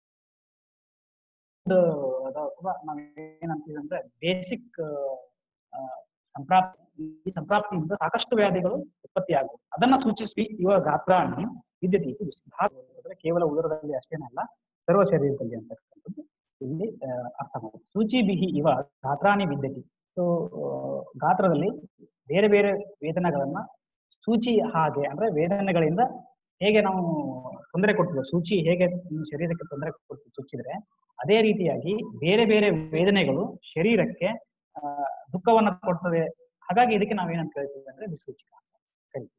ಅಥವಾ ನಾವ್ ಏನಂತೀವಿ ಅಂದ್ರೆ ಬೇಸಿಕ್ ಸಂಪ್ರಾಪ್ತಿ ಈ ಸಂಪ್ರಾಪ್ತಿಯಿಂದ ಸಾಕಷ್ಟು ವ್ಯಾಧಿಗಳು ಉತ್ಪತ್ತಿ ಆಗ್ಬೋದು ಅದನ್ನ ಸೂಚಿಸಿ ಇವ ಗಾತ್ರಾಣಿ ವಿದ್ಯುತ್ ಇತಿ ಭಾಗ ಅಂದ್ರೆ ಕೇವಲ ಉದರದಲ್ಲಿ ಅಷ್ಟೇನಲ್ಲ ಸರ್ವ ಶರೀರದಲ್ಲಿ ಅಂತಕ್ಕಂಥದ್ದು ಇಲ್ಲಿ ಆ, ಅರ್ಥ ಮಾಡುದು ಸೂಚಿ ಬಿಹಿ ಇವ ಗಾತ್ರಾಣಿ ವಿದ್ಯತಿ ಸೊ ಗಾತ್ರದಲ್ಲಿ ಬೇರೆ ಬೇರೆ ವೇದನೆಗಳನ್ನ ಸೂಚಿ ಹಾಗೆ ಅಂದ್ರೆ ವೇದನೆಗಳಿಂದ ಹೇಗೆ ನಾವು ತೊಂದರೆ ಕೊಡ್ತೀವಿ ಸೂಚಿ ಹೇಗೆ ಈ ಶರೀರಕ್ಕೆ ತೊಂದರೆ ಕೊಡ್ತೀವಿ ಚುಚ್ಚಿದ್ರೆ ಅದೇ ರೀತಿಯಾಗಿ ಬೇರೆ ಬೇರೆ ವೇದನೆಗಳು ಶರೀರಕ್ಕೆ ಆ, ದುಃಖವನ್ನ ಕೊಡ್ತದೆ ಹಾಗಾಗಿ ಇದಕ್ಕೆ ನಾವೇನಂತ ಕರಿತೀವಿ ಅಂದ್ರೆ ವಿಸೂಚಿಕ ಅಂತ ಕರಿತೀವಿ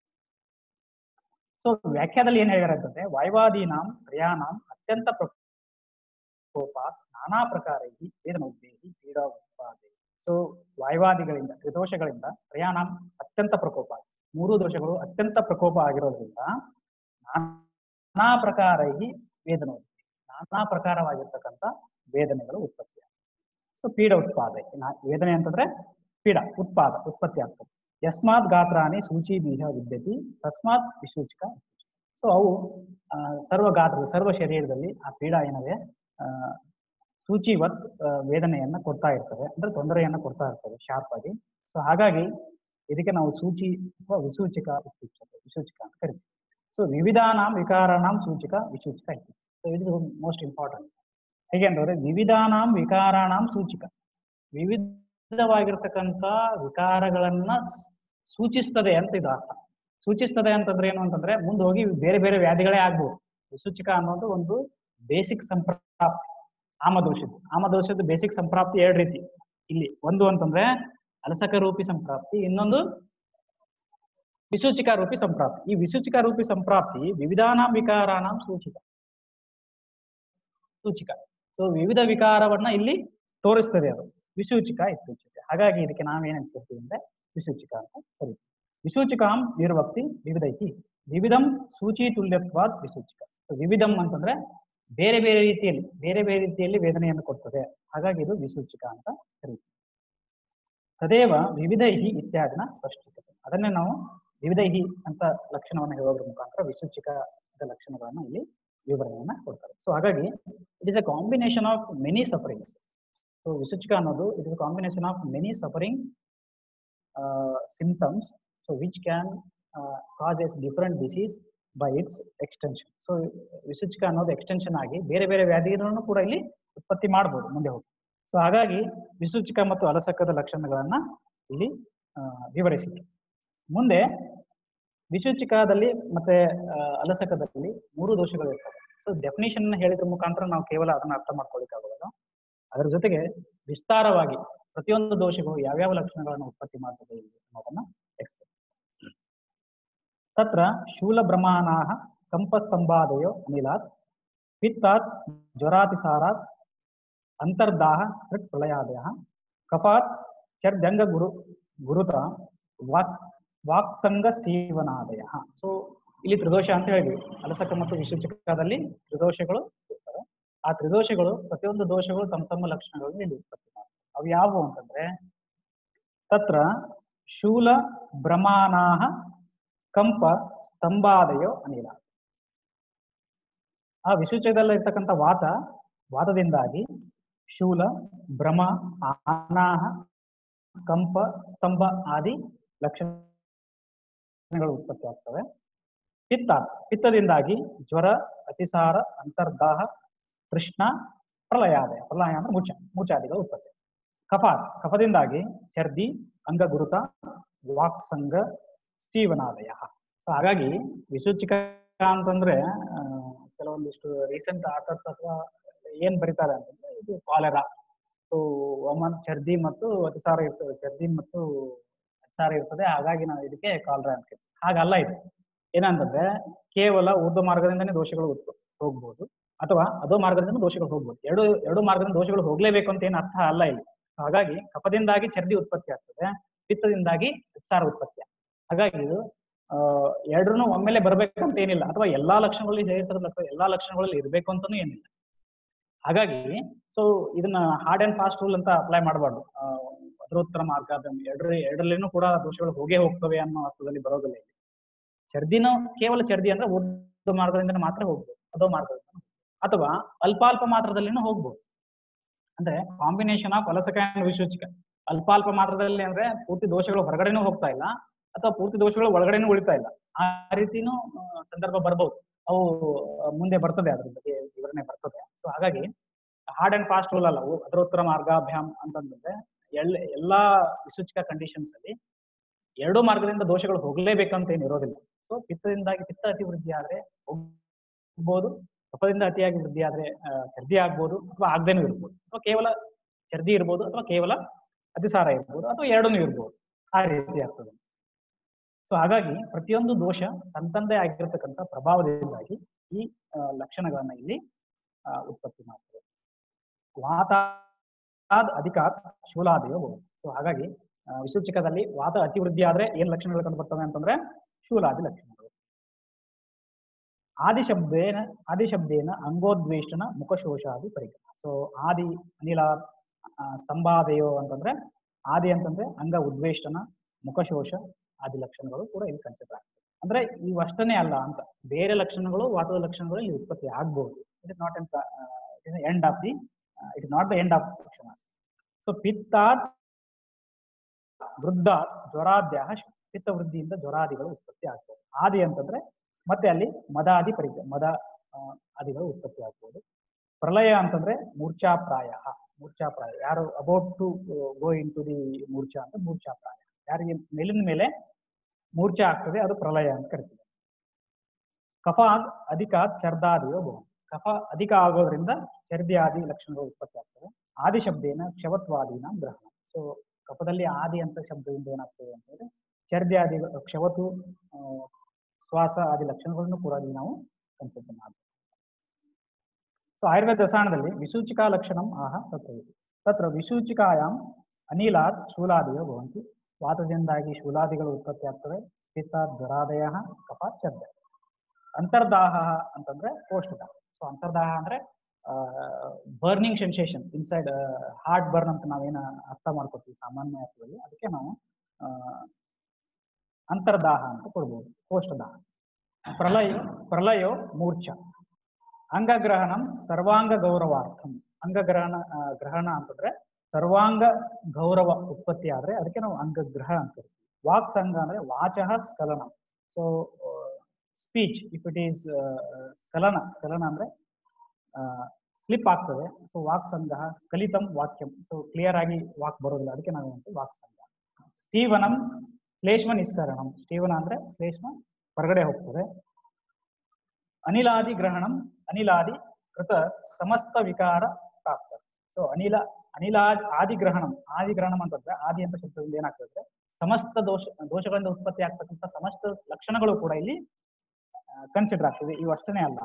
ಸೊ ವ್ಯಾಖ್ಯಾದಲ್ಲಿ ಏನ್ ಹೇಳ್ಯಾರ ಅಂತಂದ್ರೆ ವಾಯುವಾದೀನಾಂ ಕ್ರಿಯಾನಾಂ ಅತ್ಯಂತ ಪ್ರಕೋಪ ನಾನಾ ಪ್ರಕಾರ ವೇದನೋದ್ವೇಗಿ ಪೀಡಾ ಉತ್ಪಾದೆ ಸೊ ವಾಯುವಾದಿಗಳಿಂದ ತ್ರಿದೋಷಗಳಿಂದ ಕ್ರಿಯಾನಾಂ ಅತ್ಯಂತ ಪ್ರಕೋಪ ಮೂರು ದೋಷಗಳು ಅತ್ಯಂತ ಪ್ರಕೋಪ ಆಗಿರೋದ್ರಿಂದ ನಾನಾ ಪ್ರಕಾರ ವೇದನೋದ್ವೇಗಿ ನಾನಾ ಪ್ರಕಾರವಾಗಿರ್ತಕ್ಕಂಥ ವೇದನೆಗಳು ಉತ್ಪತ್ತಿ ಸೊ ಪೀಡ ಉತ್ಪಾದೆ ನಾ- ವೇದನೆ ಅಂತಂದ್ರೆ ಪೀಡ ಉತ್ಪಾದ ಉತ್ಪತ್ತಿ ಆಗ್ತದೆ ಯಸ್ಮಾತ್ ಗಾತ್ರಾಣಿ ಸೂಚಿ ಬೀಹ ವಿದ್ಯತಿ ತಸ್ಮಾತ್ ವಿಸೂಚಕ ಸೊ ಅವು ಆ, ಸರ್ವ ಗಾತ್ರದ ಸರ್ವ ಶರೀರದಲ್ಲಿ ಆ ಪೀಡ ಏನಿದೆ ಆ, ಸೂಚಿವತ್ ಆ, ವೇದನೆಯನ್ನ ಕೊಡ್ತಾ ಇರ್ತವೆ ಅಂದ್ರೆ ತೊಂದರೆಯನ್ನ ಕೊಡ್ತಾ ಇರ್ತವೆ ಶಾರ್ಪ್ ಆಗಿ ಸೊ ಹಾಗಾಗಿ ಇದಕ್ಕೆ ನಾವು ಸೂಚಿ ಅಥವಾ ವಿಸೂಚಕ ವಿಸೂಚಕ ವಿಸೂಚಕ ಅಂತ ಕರಿತೀವಿ ಸೊ ವಿವಿಧಾನಾಂ ವಿಕಾರಾಣಾಂ ಸೂಚಕ ವಿಸೂಚಕ ಇತ್ತು ಸೊ ಇದು ಮೋಸ್ಟ್ ಇಂಪಾರ್ಟೆಂಟ್ ಹೇಗೆ ಅಂತಂದ್ರೆ ವಿವಿಧಾನಾಂ ವಿಕಾರಾಣಾಂ ಸೂಚಿಕ ವಿವಿಧವಾಗಿರ್ತಕ್ಕಂಥ ವಿಕಾರಗಳನ್ನ ಸ್- ಸೂಚಿಸ್ತದೆ ಅಂತ ಇದು ಅರ್ಥ ಸೂಚಿಸ್ತದೆ ಅಂತಂದ್ರೆ ಏನು ಅಂತಂದ್ರೆ ಮುಂದೆ ಹೋಗಿ ಬೇರೆ ಬೇರೆ ವ್ಯಾಧಿಗಳೇ ಆಗ್ಬೋದು ವಿಸೂಚಕ ಅನ್ನೋದು ಒಂದು ಬೇಸಿಕ್ ಸಂಪ್ರಾಪ್ತಿ ಆಮದೋಷದ್ದು ಆಮದೋಷದ ಬೇಸಿಕ್ ಸಂಪ್ರಾಪ್ತಿ ಎರಡು ರೀತಿ ಇಲ್ಲಿ ಒಂದು ಅಂತಂದ್ರೆ ಅಲಸಕ ರೂಪಿ ಸಂಪ್ರಾಪ್ತಿ ಇನ್ನೊಂದು ವಿಸೂಚಿಕ ರೂಪಿ ಸಂಪ್ರಾಪ್ತಿ ಈ ವಿಸೂಚಿಕ ರೂಪಿ ಸಂಪ್ರಾಪ್ತಿ ವಿವಿಧಾನಾಂ ವಿಕಾರಾಣಾಂ ಸೂಚಿಕ ಸೂಚಿಕ ಸೊ ವಿವಿಧ ವಿಕಾರವನ್ನ ಇಲ್ಲಿ ತೋರಿಸ್ತದೆ ಅದು ವಿಸೂಚಿಕ ಇತ್ತೀಚೆಗೆ ಹಾಗಾಗಿ ಇದಕ್ಕೆ ನಾವೇನಂತ ಕರಿತೀವಿ ಅಂದ್ರೆ ವಿಸೂಚಿಕ ಅಂತ ಕರಿತೀವಿ ವಿಸೂಚಿಕಾಂ ನಿರ್ವಕ್ತಿ ವಿವಿಧೈತಿ ವಿವಿಧಂ ಸೂಚಿ ತುಲ್ಯತ್ವಾದ್ ವಿಸೂಚಿಕ So, ವಿವಿಧಂ ಅಂತಂದ್ರೆ ಬೇರೆ ಬೇರೆ ರೀತಿಯಲ್ಲಿ ಬೇರೆ ಬೇರೆ ರೀತಿಯಲ್ಲಿ ವೇದನೆಯನ್ನು ಕೊಡ್ತದೆ ಹಾಗಾಗಿ ಇದು ವಿಸೂಚಿಕ ಅಂತ ಕರೀತೀವಿ ತದೇವ ವಿವಿಧೈಹಿ ಇತ್ಯಾದಿನ ಸ್ಪಷ್ಟೀಕತೆ ಅದನ್ನೇ ನಾವು ವಿವಿಧೈಹಿ ಅಂತ ಲಕ್ಷಣವನ್ನು ಹೇಳೋದ್ರ ಮುಖಾಂತರ ವಿಸೂಚಿಕದ ಲಕ್ಷಣಗಳನ್ನ ಇಲ್ಲಿ ವಿವರಣೆಯನ್ನ ಕೊಡ್ತಾರೆ ಸೊ ಹಾಗಾಗಿ it is a combination of many sufferings so ವಿಸೂಚಿಕ ಅನ್ನೋದು it is combination of many suffering symptoms so which can cause as different disease by its extension so ವಿಸೂಚಿಕ ಅನ್ನೋದು ಎಕ್ಸ್ಟೆನ್ಷನ್ ಆಗಿ ಬೇರೆ ಬೇರೆ ವ್ಯಾಧಿಗಳನ್ನು ಕೂಡ ಇಲ್ಲಿ ಉತ್ಪತ್ತಿ ಮಾಡಬಹುದು ಮುಂದೆ ಹೋಗಿ ಸೊ ಹಾಗಾಗಿ ವಿಸೂಚಿಕ ಮತ್ತು ಅಲಸಕ್ಕದ ಲಕ್ಷಣಗಳನ್ನ ಇಲ್ಲಿ ಆ, ವಿವರಿಸಿದ್ರು ಮುಂದೆ ವಿಸೂಚಿಕದಲ್ಲಿ ಮತ್ತೆ ಆ, ಅಲಸಕದಲ್ಲಿ ಮೂರು ದೋಷಗಳು ಇರ್ತವೆ ಸೊ ಡೆಫಿನೇಷನ್ ಹೇಳಿದ್ರ ಮುಖಾಂತರ ನಾವು ಕೇವಲ ಅದನ್ನ ಅರ್ಥ ಮಾಡ್ಕೊಳ್ಳಿಕ್ಕಾಗಲ್ಲ ಅದರ ಜೊತೆಗೆ ವಿಸ್ತಾರವಾಗಿ ಪ್ರತಿಯೊಂದು ದೋಷಗಳು ಯಾವ್ಯಾವ ಲಕ್ಷಣಗಳನ್ನು ಉತ್ಪತ್ತಿ ಮಾಡ್ತದೆ ಇಲ್ಲಿ ಅನ್ನೋದನ್ನ ಎಕ್ಸ್ಪ್ಲೇನ್ ತತ್ರ ಶೂಲಭ್ರಮಾನಾಹ ಕಂಪಸ್ತಂಭಾದಯೋ ಅನಿಲಾತ್ ಪಿತ್ತಾತ್ ಜ್ವರಾತಿಸಾರಾತ್ ಅಂತರ್ದಾಹ ಹೃತ್ ಪ್ರಳಯಾದಯ ಕಫಾತ್ ಚರ್ದಂಗ ಗುರು ಗುರುತ ವಾಕ್ ವಾಕ್ಸಂಗ ಸ್ಟೀವನಾದಯ ಸೊ ಇಲ್ಲಿ ತ್ರಿದೋಷ ಅಂತ ಹೇಳಿದ್ವಿ ಅಲಸಕ ಮತ್ತು ವಿಸೂಚಕದಲ್ಲಿ ತ್ರಿದೋಷಗಳು ಇರ್ತವೆ ಆ ತ್ರಿದೋಷಗಳು ಪ್ರತಿಯೊಂದು ದೋಷಗಳು ತಮ್ಮ ತಮ್ಮ ಲಕ್ಷಣಗಳನ್ನು ಇಲ್ಲಿ ಉತ್ಪತ್ತಿ ಮಾಡ್ತವೆ ಅವು ಯಾವುವು ಅಂತಂದ್ರೆ ತತ್ರ ಶೂಲ ಭ್ರಮಾನಾಹ ಕಂಪ ಸ್ತಂಭಾದಯೋ ಅನಿಲ ಆ ವಿಸೂಚಕದಲ್ಲಿ ಇರ್ತಕ್ಕಂಥ ವಾತ ವಾತದಿಂದಾಗಿ ಶೂಲ ಭ್ರಮ ಅನಾಹ ಕಂಪ ಸ್ತಂಭ ಆದಿ ಲಕ್ಷಣಗಳು ಉತ್ಪತ್ತಿ ಆಗ್ತವೆ ಪಿತ್ತ ಪಿತ್ತದಿಂದಾಗಿ ಜ್ವರ ಅತಿಸಾರ ಅಂತರ್ದಾಹ ತೃಷ್ಣ ಪ್ರಲಯಾದಯ ಪ್ರಲಯ ಅಂದ್ರೆ ಮುಚ್ಚ ಮೂಚಾದಿಗಳು ಉತ್ಪತ್ತಿ ಕಫಾತ್ ಕಫದಿಂದಾಗಿ ಚರ್ದಿ ಅಂಗಗುರುತ ವಾಕ್ಸಂಗ ಸ್ಟೀವನಾದಯ ಸೊ ಹಾಗಾಗಿ ವಿಸೂಚಿಕ ಅಂತಂದ್ರೆ ಆ, ಕೆಲವೊಂದಿಷ್ಟು ರೀಸೆಂಟ್ ಆಥರ್ಸ್ ಅಥವಾ ಏನ್ ಬರೀತಾರೆ ಅಂತಂದ್ರೆ ಇದು ಕಾಲೆರಾ ಸೊ ಒಮ್ಮನ್ ಚರ್ದಿ ಮತ್ತು ಅತಿಸಾರ ಇರ್ತದೆ ಚರ್ದಿ ಮತ್ತು ಅತಿಸಾರ ಇರ್ತದೆ ಹಾಗಾಗಿ ನಾವು ಇದಕ್ಕೆ ಕಾಲರಾ ಅಂತ ಕರಿತೀವಿ ಹಾಗಲ್ಲ ಇದು ಏನಂತಂದ್ರೆ ಕೇವಲ ಊರ್ಧ್ವ ಮಾರ್ಗದಿಂದನೇ ದೋಷಗಳು ಉತ್ಪ- ಹೋಗ್ಬೋದು ಅಥವಾ ಅದೋ ಮಾರ್ಗದಿಂದ ದೋಷಗಳು ಹೋಗ್ಬೋದು ಎರಡು ಎರಡು ಮಾರ್ಗದಿಂದ ದೋಷಗಳು ಹೋಗ್ಲೇಬೇಕು ಅಂತ ಏನು ಅರ್ಥ ಅಲ್ಲ ಇಲ್ಲಿ ಹಾಗಾಗಿ ಕಫದಿಂದಾಗಿ ಚರ್ದಿ ಉತ್ಪತ್ತಿ ಆಗ್ತದೆ ಪಿತ್ತದಿಂದಾಗಿ ಅತಿಸಾರ ಉತ್ಪತ್ತಿ ಆಗ್ತದೆ ಹಾಗಾಗಿ ಇದು ಆ ಎರಡನ್ನೂ ಒಮ್ಮೆಲೆ ಬರ್ಬೇಕಂತ ಏನಿಲ್ಲ ಅಥವಾ ಎಲ್ಲಾ ಲಕ್ಷಣಗಳಲ್ಲಿ ಹೇಳಿರ್ತಾರಲ್ಲ ಅಥವಾ ಎಲ್ಲಾ ಲಕ್ಷಣಗಳಲ್ಲಿ ಇರ್ಬೇಕು ಅಂತಾನೂ ಏನಿಲ್ಲ ಹಾಗಾಗಿ ಸೊ ಇದನ್ನ ಹಾರ್ಡ್ ಅಂಡ್ ಫಾಸ್ಟ್ ರೂಲ್ ಅಂತ ಅಪ್ಲೈ ಮಾಡಬಾರ್ದು ಅದರೋತ್ತರ ಮಾರ್ಗ ಅದನ್ನ ಎರಡರ ಎರಡರಲ್ಲಿನೂ ಕೂಡ ದೋಷಗಳು ಹೋಗೇ ಹೋಗ್ತವೆ ಅನ್ನೋ ಅರ್ಥದಲ್ಲಿ ಬರೋದಿಲ್ಲ ಇಲ್ಲಿ ಚರ್ದಿನ ಕೇವಲ ಚರ್ದಿ ಅಂದ್ರೆ ಊರ್ಧ್ವ ಮಾರ್ಗದಿಂದ ಮಾತ್ರ ಹೋಗ್ಬೋದು ಅದೋ ಮಾರ್ಗದಿಂದ ಅಥವಾ ಅಲ್ಪಾಲ್ಪ ಮಾತ್ರದಲ್ಲಿನೂ ಹೋಗ್ಬೋದು ಅಂದ್ರೆ combination of alasaka and visuchika ಅಲ್ಪಾಲ್ಪ ಮಾತ್ರದಲ್ಲಿ ಅಂದ್ರೆ ಪೂರ್ತಿ ದೋಷಗಳು ಹೊರಗಡೆನೂ ಹೋಗ್ತಾ ಇಲ್ಲ ಅಥವಾ ಪೂರ್ತಿ ದೋಷಗಳು ಒಳಗಡೆನೂ ಉಳಿತಾ ಇಲ್ಲ ಆ ರೀತಿನೂ ಆ, ಸಂದರ್ಭ ಬರ್ಬೋದು ಅವು ಆ, ಮುಂದೆ ಬರ್ತದೆ ಅದ್ರ ಬಗ್ಗೆ ವಿವರಣೆ ಬರ್ತದೆ ಸೊ ಹಾಗಾಗಿ ಹಾರ್ಡ್ ಅಂಡ್ ಫಾಸ್ಟ್ ರೂಲ್ ಅಲ್ಲ ಅವು ಅದರೋತ್ತರ ಮಾರ್ಗಾಭ್ಯಾಮ್ ಅಂತಂದ್ರೆ ಎಲ್ ಎಲ್ಲಾ ವಿಸೂಚಿಕ ಕಂಡೀಷನ್ಸ್ ಅಲ್ಲಿ ಎರಡೂ ಮಾರ್ಗದಿಂದ ದೋಷಗಳು ಹೋಗ್ಲೇಬೇಕಂತ ಏನು ಇರೋದಿಲ್ಲ ಸೊ ಪಿತ್ತದಿಂದಾಗಿ ಪಿತ್ತ ಅತಿವೃದ್ಧಿ ಆದ್ರೆ ಹೋಗ್ಬೋದು ಕಫದಿಂದ ಅತಿಯಾಗಿ ವೃದ್ಧಿ ಆದ್ರೆ ಆ, ಚರ್ದಿ ಆಗ್ಬೋದು ಅಥವಾ ಆಗದೇನೂ ಇರ್ಬೋದು ಅಥವಾ ಕೇವಲ ಚರ್ದಿ ಇರ್ಬೋದು ಅಥವಾ ಕೇವಲ ಅತಿಸಾರ ಇರ್ಬೋದು ಅಥವಾ ಎರಡನ್ನೂ ಇರ್ಬೋದು ಆ ರೀತಿ ಆಗ್ತದೆ ಸೊ ಹಾಗಾಗಿ ಪ್ರತಿಯೊಂದು ದೋಷ ತಂತಂದೇ ಆಗಿರ್ತಕ್ಕಂಥ ಪ್ರಭಾವದಿಂದಾಗಿ ಈ ಆ, ಲಕ್ಷಣಗಳನ್ನ ಇಲ್ಲಿ ಆ, ಉತ್ಪತ್ತಿ ಮಾಡ್ತದೆ ವಾತಾದ್ ಅಧಿಕಾತ್ ಶೂಲಾದಯೋ ಸೊ ಹಾಗಾಗಿ ಆ, ವಿಸೂಚಕದಲ್ಲಿ ವಾತ ಅತಿವೃದ್ಧಿ ಆದ್ರೆ ಏನ್ ಲಕ್ಷಣಗಳು ಕಂಡು ಬರ್ತವೆ ಅಂತಂದ್ರೆ ಶೂಲಾದಿ ಲಕ್ಷಣಗಳು ಆದಿಶಬ್ದೇನ ಆದಿಶಬ್ದೇನ ಅಂಗೋದ್ವೇಷ್ಟನ ಮುಖಶೋಷಾದಿ ಪರಿಗ್ರಹ ಸೊ ಆದಿ ಅನಿಲ ಆ, ಸ್ತಂಭಾದಯೋ ಅಂತಂದ್ರೆ ಆದಿ ಅಂತಂದ್ರೆ ಅಂಗ ಉದ್ವೇಷ್ಟನ ಮುಖಶೋಷ ಆದಿ ಲಕ್ಷಣಗಳು ಕೂಡ ಇಲ್ಲಿ ಕನ್ಸಿಡರ್ ಆಗ್ತದೆ ಅಂದ್ರೆ ಇವಷ್ಟನೇ ಅಲ್ಲ ಅಂತ ಬೇರೆ ಲಕ್ಷಣಗಳು ವಾತದ ಲಕ್ಷಣಗಳು ಇಲ್ಲಿ ಉತ್ಪತ್ತಿ ಆಗ್ಬಹುದು it is not it is end of the it is not the end of lakshana so ಪಿತ್ತಾತ್ ವೃದ್ಧ ಜ್ವರಾದ್ಯ ಪಿತ್ತ ವೃದ್ಧಿಯಿಂದ ಜ್ವರಾದಿಗಳು ಉತ್ಪತ್ತಿ ಆಗ್ತವೆ ಆದಿ ಅಂತಂದ್ರೆ ಮತ್ತೆ ಅಲ್ಲಿ ಮದಾದಿ ಪರಿ ಮದ ಆ, ಆದಿಗಳು ಉತ್ಪತ್ತಿ ಆಗ್ಬೋದು ಪ್ರಳಯ ಅಂತಂದ್ರೆ ಮೂರ್ಛಾಪ್ರಾಯ ಮೂರ್ಛಾಪ್ರಾಯ ಯಾರು about to go into the murcha ಅಂತ ಮೂರ್ಛಾಪ್ರಾಯ ಯಾರಿಗೆ ಮೇಲಿನ ಮೇಲೆ ಮೂರ್ಛಾ ಆಗ್ತದೆ ಅದು ಪ್ರಳಯ ಅಂತ ಕರಿತೀವಿ ಕಫ ಅಧಿಕ ಚರ್ದಾದಿಯೋ ಬಹು ಕಫ ಅಧಿಕ ಆಗೋದ್ರಿಂದ ಚರ್ದಿ ಆದಿ ಲಕ್ಷಣಗಳು ಉತ್ಪತ್ತಿ ಆಗ್ತವೆ ಆದಿ ಶಬ್ದೇನ ಕ್ಷವತ್ವಾದಿನ ಗ್ರಹಣ ಸೊ ಕಫದಲ್ಲಿ ಆದಿ ಅಂತ ಶಬ್ದದಿಂದ ಏನಾಗ್ತದೆ ಅಂತಂದ್ರೆ ಚರ್ದಿ ಆದಿ ಕ್ಷವತು ಆ, ಶ್ವಾಸ ಆದಿ ಲಕ್ಷಣಗಳನ್ನು ಕೂಡ ಇಲ್ಲಿ ನಾವು ಕನ್ಸಿಡರ್ ಮಾಡ್ತೀವಿ ಸೊ ಆಯುರ್ವೇದ ರಸಾಯನದಲ್ಲಿ ವಿಸೂಚಿಕಾ ಲಕ್ಷಣಂ ಆಹ ತತ್ರ ಇದೆ. ತತ್ರ ವಿಸೂಚಿಕಾಯಾಮ್ ಅನಿಲಾತ್ ಶೂಲಾದಿಯೋ ಭವಂತಿ ವಾತದಿಂದಾಗಿ ಶೂಲಾದಿಗಳು ಉತ್ಪತ್ತಿ ಆಗ್ತವೆ ಪಿತ್ತ ಜ್ವರಾದಯ ಕಫ ಚರ್ದ ಅಂತರ್ದಾಹ ಅಂತಂದ್ರೆ ಕೋಷ್ಠದಾಹ ಸೊ ಅಂತರ್ದಾಹ ಅಂದ್ರೆ burning sensation inside heartburn ಅಂತ ನಾವೇನ ಅರ್ಥ ಮಾಡ್ಕೊತೀವಿ ಸಾಮಾನ್ಯ ಅರ್ಥದಲ್ಲಿ ಅದಕ್ಕೆ ನಾವು ಆ, ಅಂತರ್ದಾಹ ಅಂತ ಕೊಡ್ಬೋದು ಕೋಷ್ಠದಾಹ ಪ್ರಲಯ ಪ್ರಲಯೋ ಮೂರ್ಛ ಅಂಗಗ್ರಹಣಂ ಸರ್ವಾಂಗ ಗೌರವಾರ್ಥಂ ಅಂಗಗ್ರಹಣ ಆ, ಗ್ರಹಣ ಅಂತಂದ್ರೆ ಸರ್ವಾಂಗ ಗೌರವ ಉತ್ಪತ್ತಿ ಆದ್ರೆ ಅದಕ್ಕೆ ನಾವು ಅಂಗಗ್ರಹ ಅಂತ ಕರಿತೀವಿ ವಾಕ್ ಸಂಘ ಅಂದ್ರೆ ವಾಚಃ ಸ್ಖಲನ so speech if it is ಸ್ಖಲನ ಸ್ಖಲನ ಅಂದ್ರೆ ಸ್ಲಿಪ್ ಆಗ್ತದೆ ಸೊ ವಾಕ್ ಸಂಘ ಸ್ಖಲಿತಂ ವಾಕ್ಯಂ ಸೊ ಕ್ಲಿಯರ್ ಆಗಿ ವಾಕ್ ಬರೋದಿಲ್ಲ ಅದಕ್ಕೆ ನಾವು ಏನಂತೀವಿ ವಾಕ್ ಸಂಘ ಸ್ಟೀವನಂ ಶ್ಲೇಷ್ಮ ನಿಸ್ಸರಣಂ ಸ್ಟೀವನ ಅಂದ್ರೆ ಶ್ಲೇಷ್ಮ ಹೊರಗಡೆ ಹೋಗ್ತದೆ ಅನಿಲಾದಿ ಗ್ರಹಣಂ ಅನಿಲಾದಿ ಕೃತ ಸಮಸ್ತ ವಿಕಾರ ಪ್ರಾಪ್ತ ಸೊ ಅನಿಲ ಅನಿಲ ಆದಿಗ್ರಹಣಂ ಆದಿಗ್ರಹಣಂ ಅಂತಂದ್ರೆ ಆದಿ ಅಂತ ಶಬ್ದದಿಂದ ಏನಾಗ್ತದೆ ಸಮಸ್ತ ದೋಷ ದೋಷಗಳಿಂದ ಉತ್ಪತ್ತಿ ಆಗ್ತಕ್ಕಂಥ ಸಮಸ್ತ ಲಕ್ಷಣಗಳು ಕೂಡ ಇಲ್ಲಿ ಕನ್ಸಿಡರ್ ಆಗ್ತದೆ ಇವು ಅಷ್ಟನೇ ಅಲ್ಲ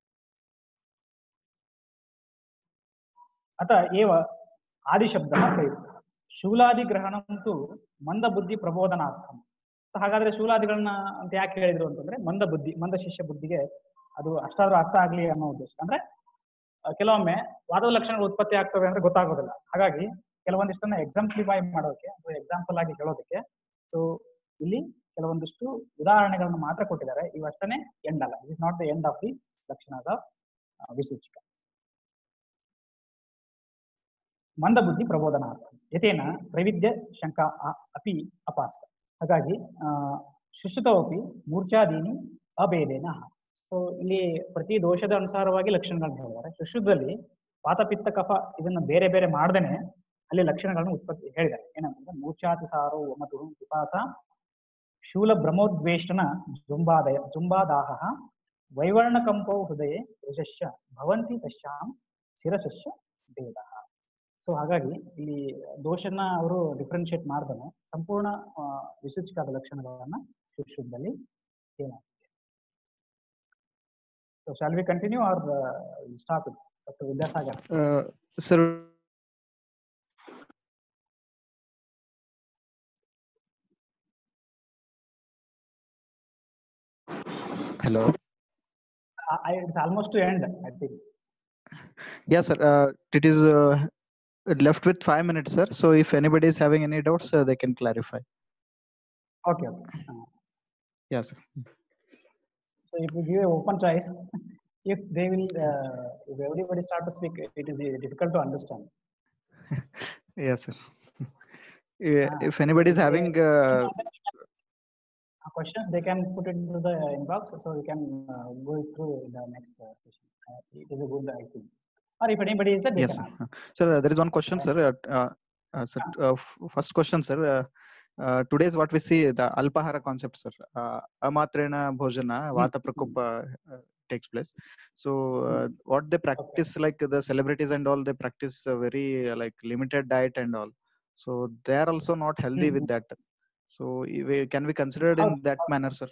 ಅತ ಏವ ಆದಿಶಬ್ದ ಪ್ರಯುಕ್ತ ಶೂಲಾದಿಗ್ರಹಣಂತೂ ಮಂದ ಬುದ್ಧಿ ಪ್ರಬೋಧನಾರ್ಥಂ So ಹಾಗಾದ್ರೆ ಶೂಲಾದಿಗಳನ್ನ ಅಂತ ಯಾಕೆ ಹೇಳಿದ್ರು ಅಂತಂದ್ರೆ ಮಂದ ಬುದ್ಧಿ ಮಂದ ಶಿಷ್ಯ ಬುದ್ಧಿಗೆ ಅದು ಅಷ್ಟಾದ್ರೂ ಅರ್ಥ ಆಗ್ಲಿ ಅನ್ನೋ ಉದ್ದೇಶ ಅಂದ್ರೆ ಆ, ಕೆಲವೊಮ್ಮೆ ವಾದದ ಲಕ್ಷಣಗಳು ಉತ್ಪತ್ತಿ ಆಗ್ತವೆ ಅಂದ್ರೆ ಗೊತ್ತಾಗೋದಿಲ್ಲ ಹಾಗಾಗಿ ಕೆಲವೊಂದಿಷ್ಟನ್ನ ಎಕ್ಸಾಂಪ್ಲಿಫೈ ಮಾಡೋಕೆ ಅಥವಾ ಎಕ್ಸಾಂಪಲ್ ಆಗಿ ಹೇಳೋದಕ್ಕೆ ಸೊ ಇಲ್ಲಿ ಕೆಲವೊಂದಿಷ್ಟು ಉದಾಹರಣೆಗಳನ್ನು ಮಾತ್ರ ಕೊಟ್ಟಿದ್ದಾರೆ ಇವಷ್ಟನೇ ಎಂಡ್ ಅಲ್ಲ is not the end of the ಲಕ್ಷಣಸ್ ಆಫ್ ವಿಸೂಚಿಕ ಮಂದಬುದ್ಧಿ ಪ್ರಬೋಧನಾರ್ಥ ಯಥೇನ ತ್ರೈವಿಧ್ಯ ಶಂಕ ಅ- ಅಪಿ ಅಪಾಸ್ತ ಹಾಗಾಗಿ ಆ ಶುಶ್ರುತವಪಿ ಮೂರ್ಛಾದೀನಿ ಅಭೇದೇನ ಸೊ ಇಲ್ಲಿ ಪ್ರತಿ ದೋಷದ ಅನುಸಾರವಾಗಿ ಲಕ್ಷಣಗಳನ್ನ ಹೇಳಿದ್ದಾರೆ ಶುಶ್ರುತದಲ್ಲಿ ವಾತಪಿತ್ತ ಕಫ ಇದನ್ನ ಬೇರೆ ಬೇರೆ ಮಾಡ್ದೇನೆ ಅಲ್ಲಿ ಲಕ್ಷಣಗಳನ್ನು ಉತ್ಪತ್ತಿ ಹೇಳಿದ್ದಾರೆ ಏನಂತಂದ್ರೆ ಮೂರ್ಛಾತಿಸಾರೋ ಮಧು ವಿಪಾಸ ಶೂಲ ಬ್ರಹ್ಮೋದ್ವೇಷ್ಟನ ಜುಂಬಾದಯ ಜುಂಬಾದಾಹ ವೈವರ್ಣಕಂಪೌ ಹೃದಯ ಯಶಸ್ಯ ಭವಂತಿ ತಶ್ಯಾಂ ಶಿರಸಸ್ಯ ಭೇದ ಸೊ ಹಾಗಾಗಿ ಇಲ್ಲಿ ದೋಷನ ಅವರು ಡಿಫ್ರೆನ್ಶಿಯೇಟ್ ಮಾಡ್ದಾನೆ ಸಂಪೂರ್ಣ ಆ, ವಿಸೂಚಕಾದ ಲಕ್ಷಣಗಳನ್ನ ಶುಶ್ರುತದಲ್ಲಿ ಹೇಳಲಾಗಿದೆ so shall we continue or stop doctor Vidyasagar Uh, sir, hello. It's almost to end I think Yeah, sir. Uh, it is uh, left with five minutes, sir. So if anybody is having any doubts, uh, they can clarify. Okay okay Yeah, sir. So if we give a open choice, if they will, uh, if everybody start to speak, it is uh, difficult to understand. Yes, sir. Yeah, Ah, if anybody is okay. having, uh, Uh, questions they can put it into the inbox, so we can uh, go through in the next uh, session. Uh, it is a good, I think. Or if anybody is there, they yes, can sir. ask. Uh, Sir, uh, there is one question, sir. Uh, uh, uh, sir, uh, f- first question, sir. Uh, uh, today is what we see the alpahara concept, sir. Uh, amatrena bhojana, vata prakopa uh, takes place. So, uh, what they practice, like the celebrities and all, they practice a very uh, like limited diet and all. So they are also not healthy with that. So, i- we- can we consider it in ಹೌದು, that manner, sir?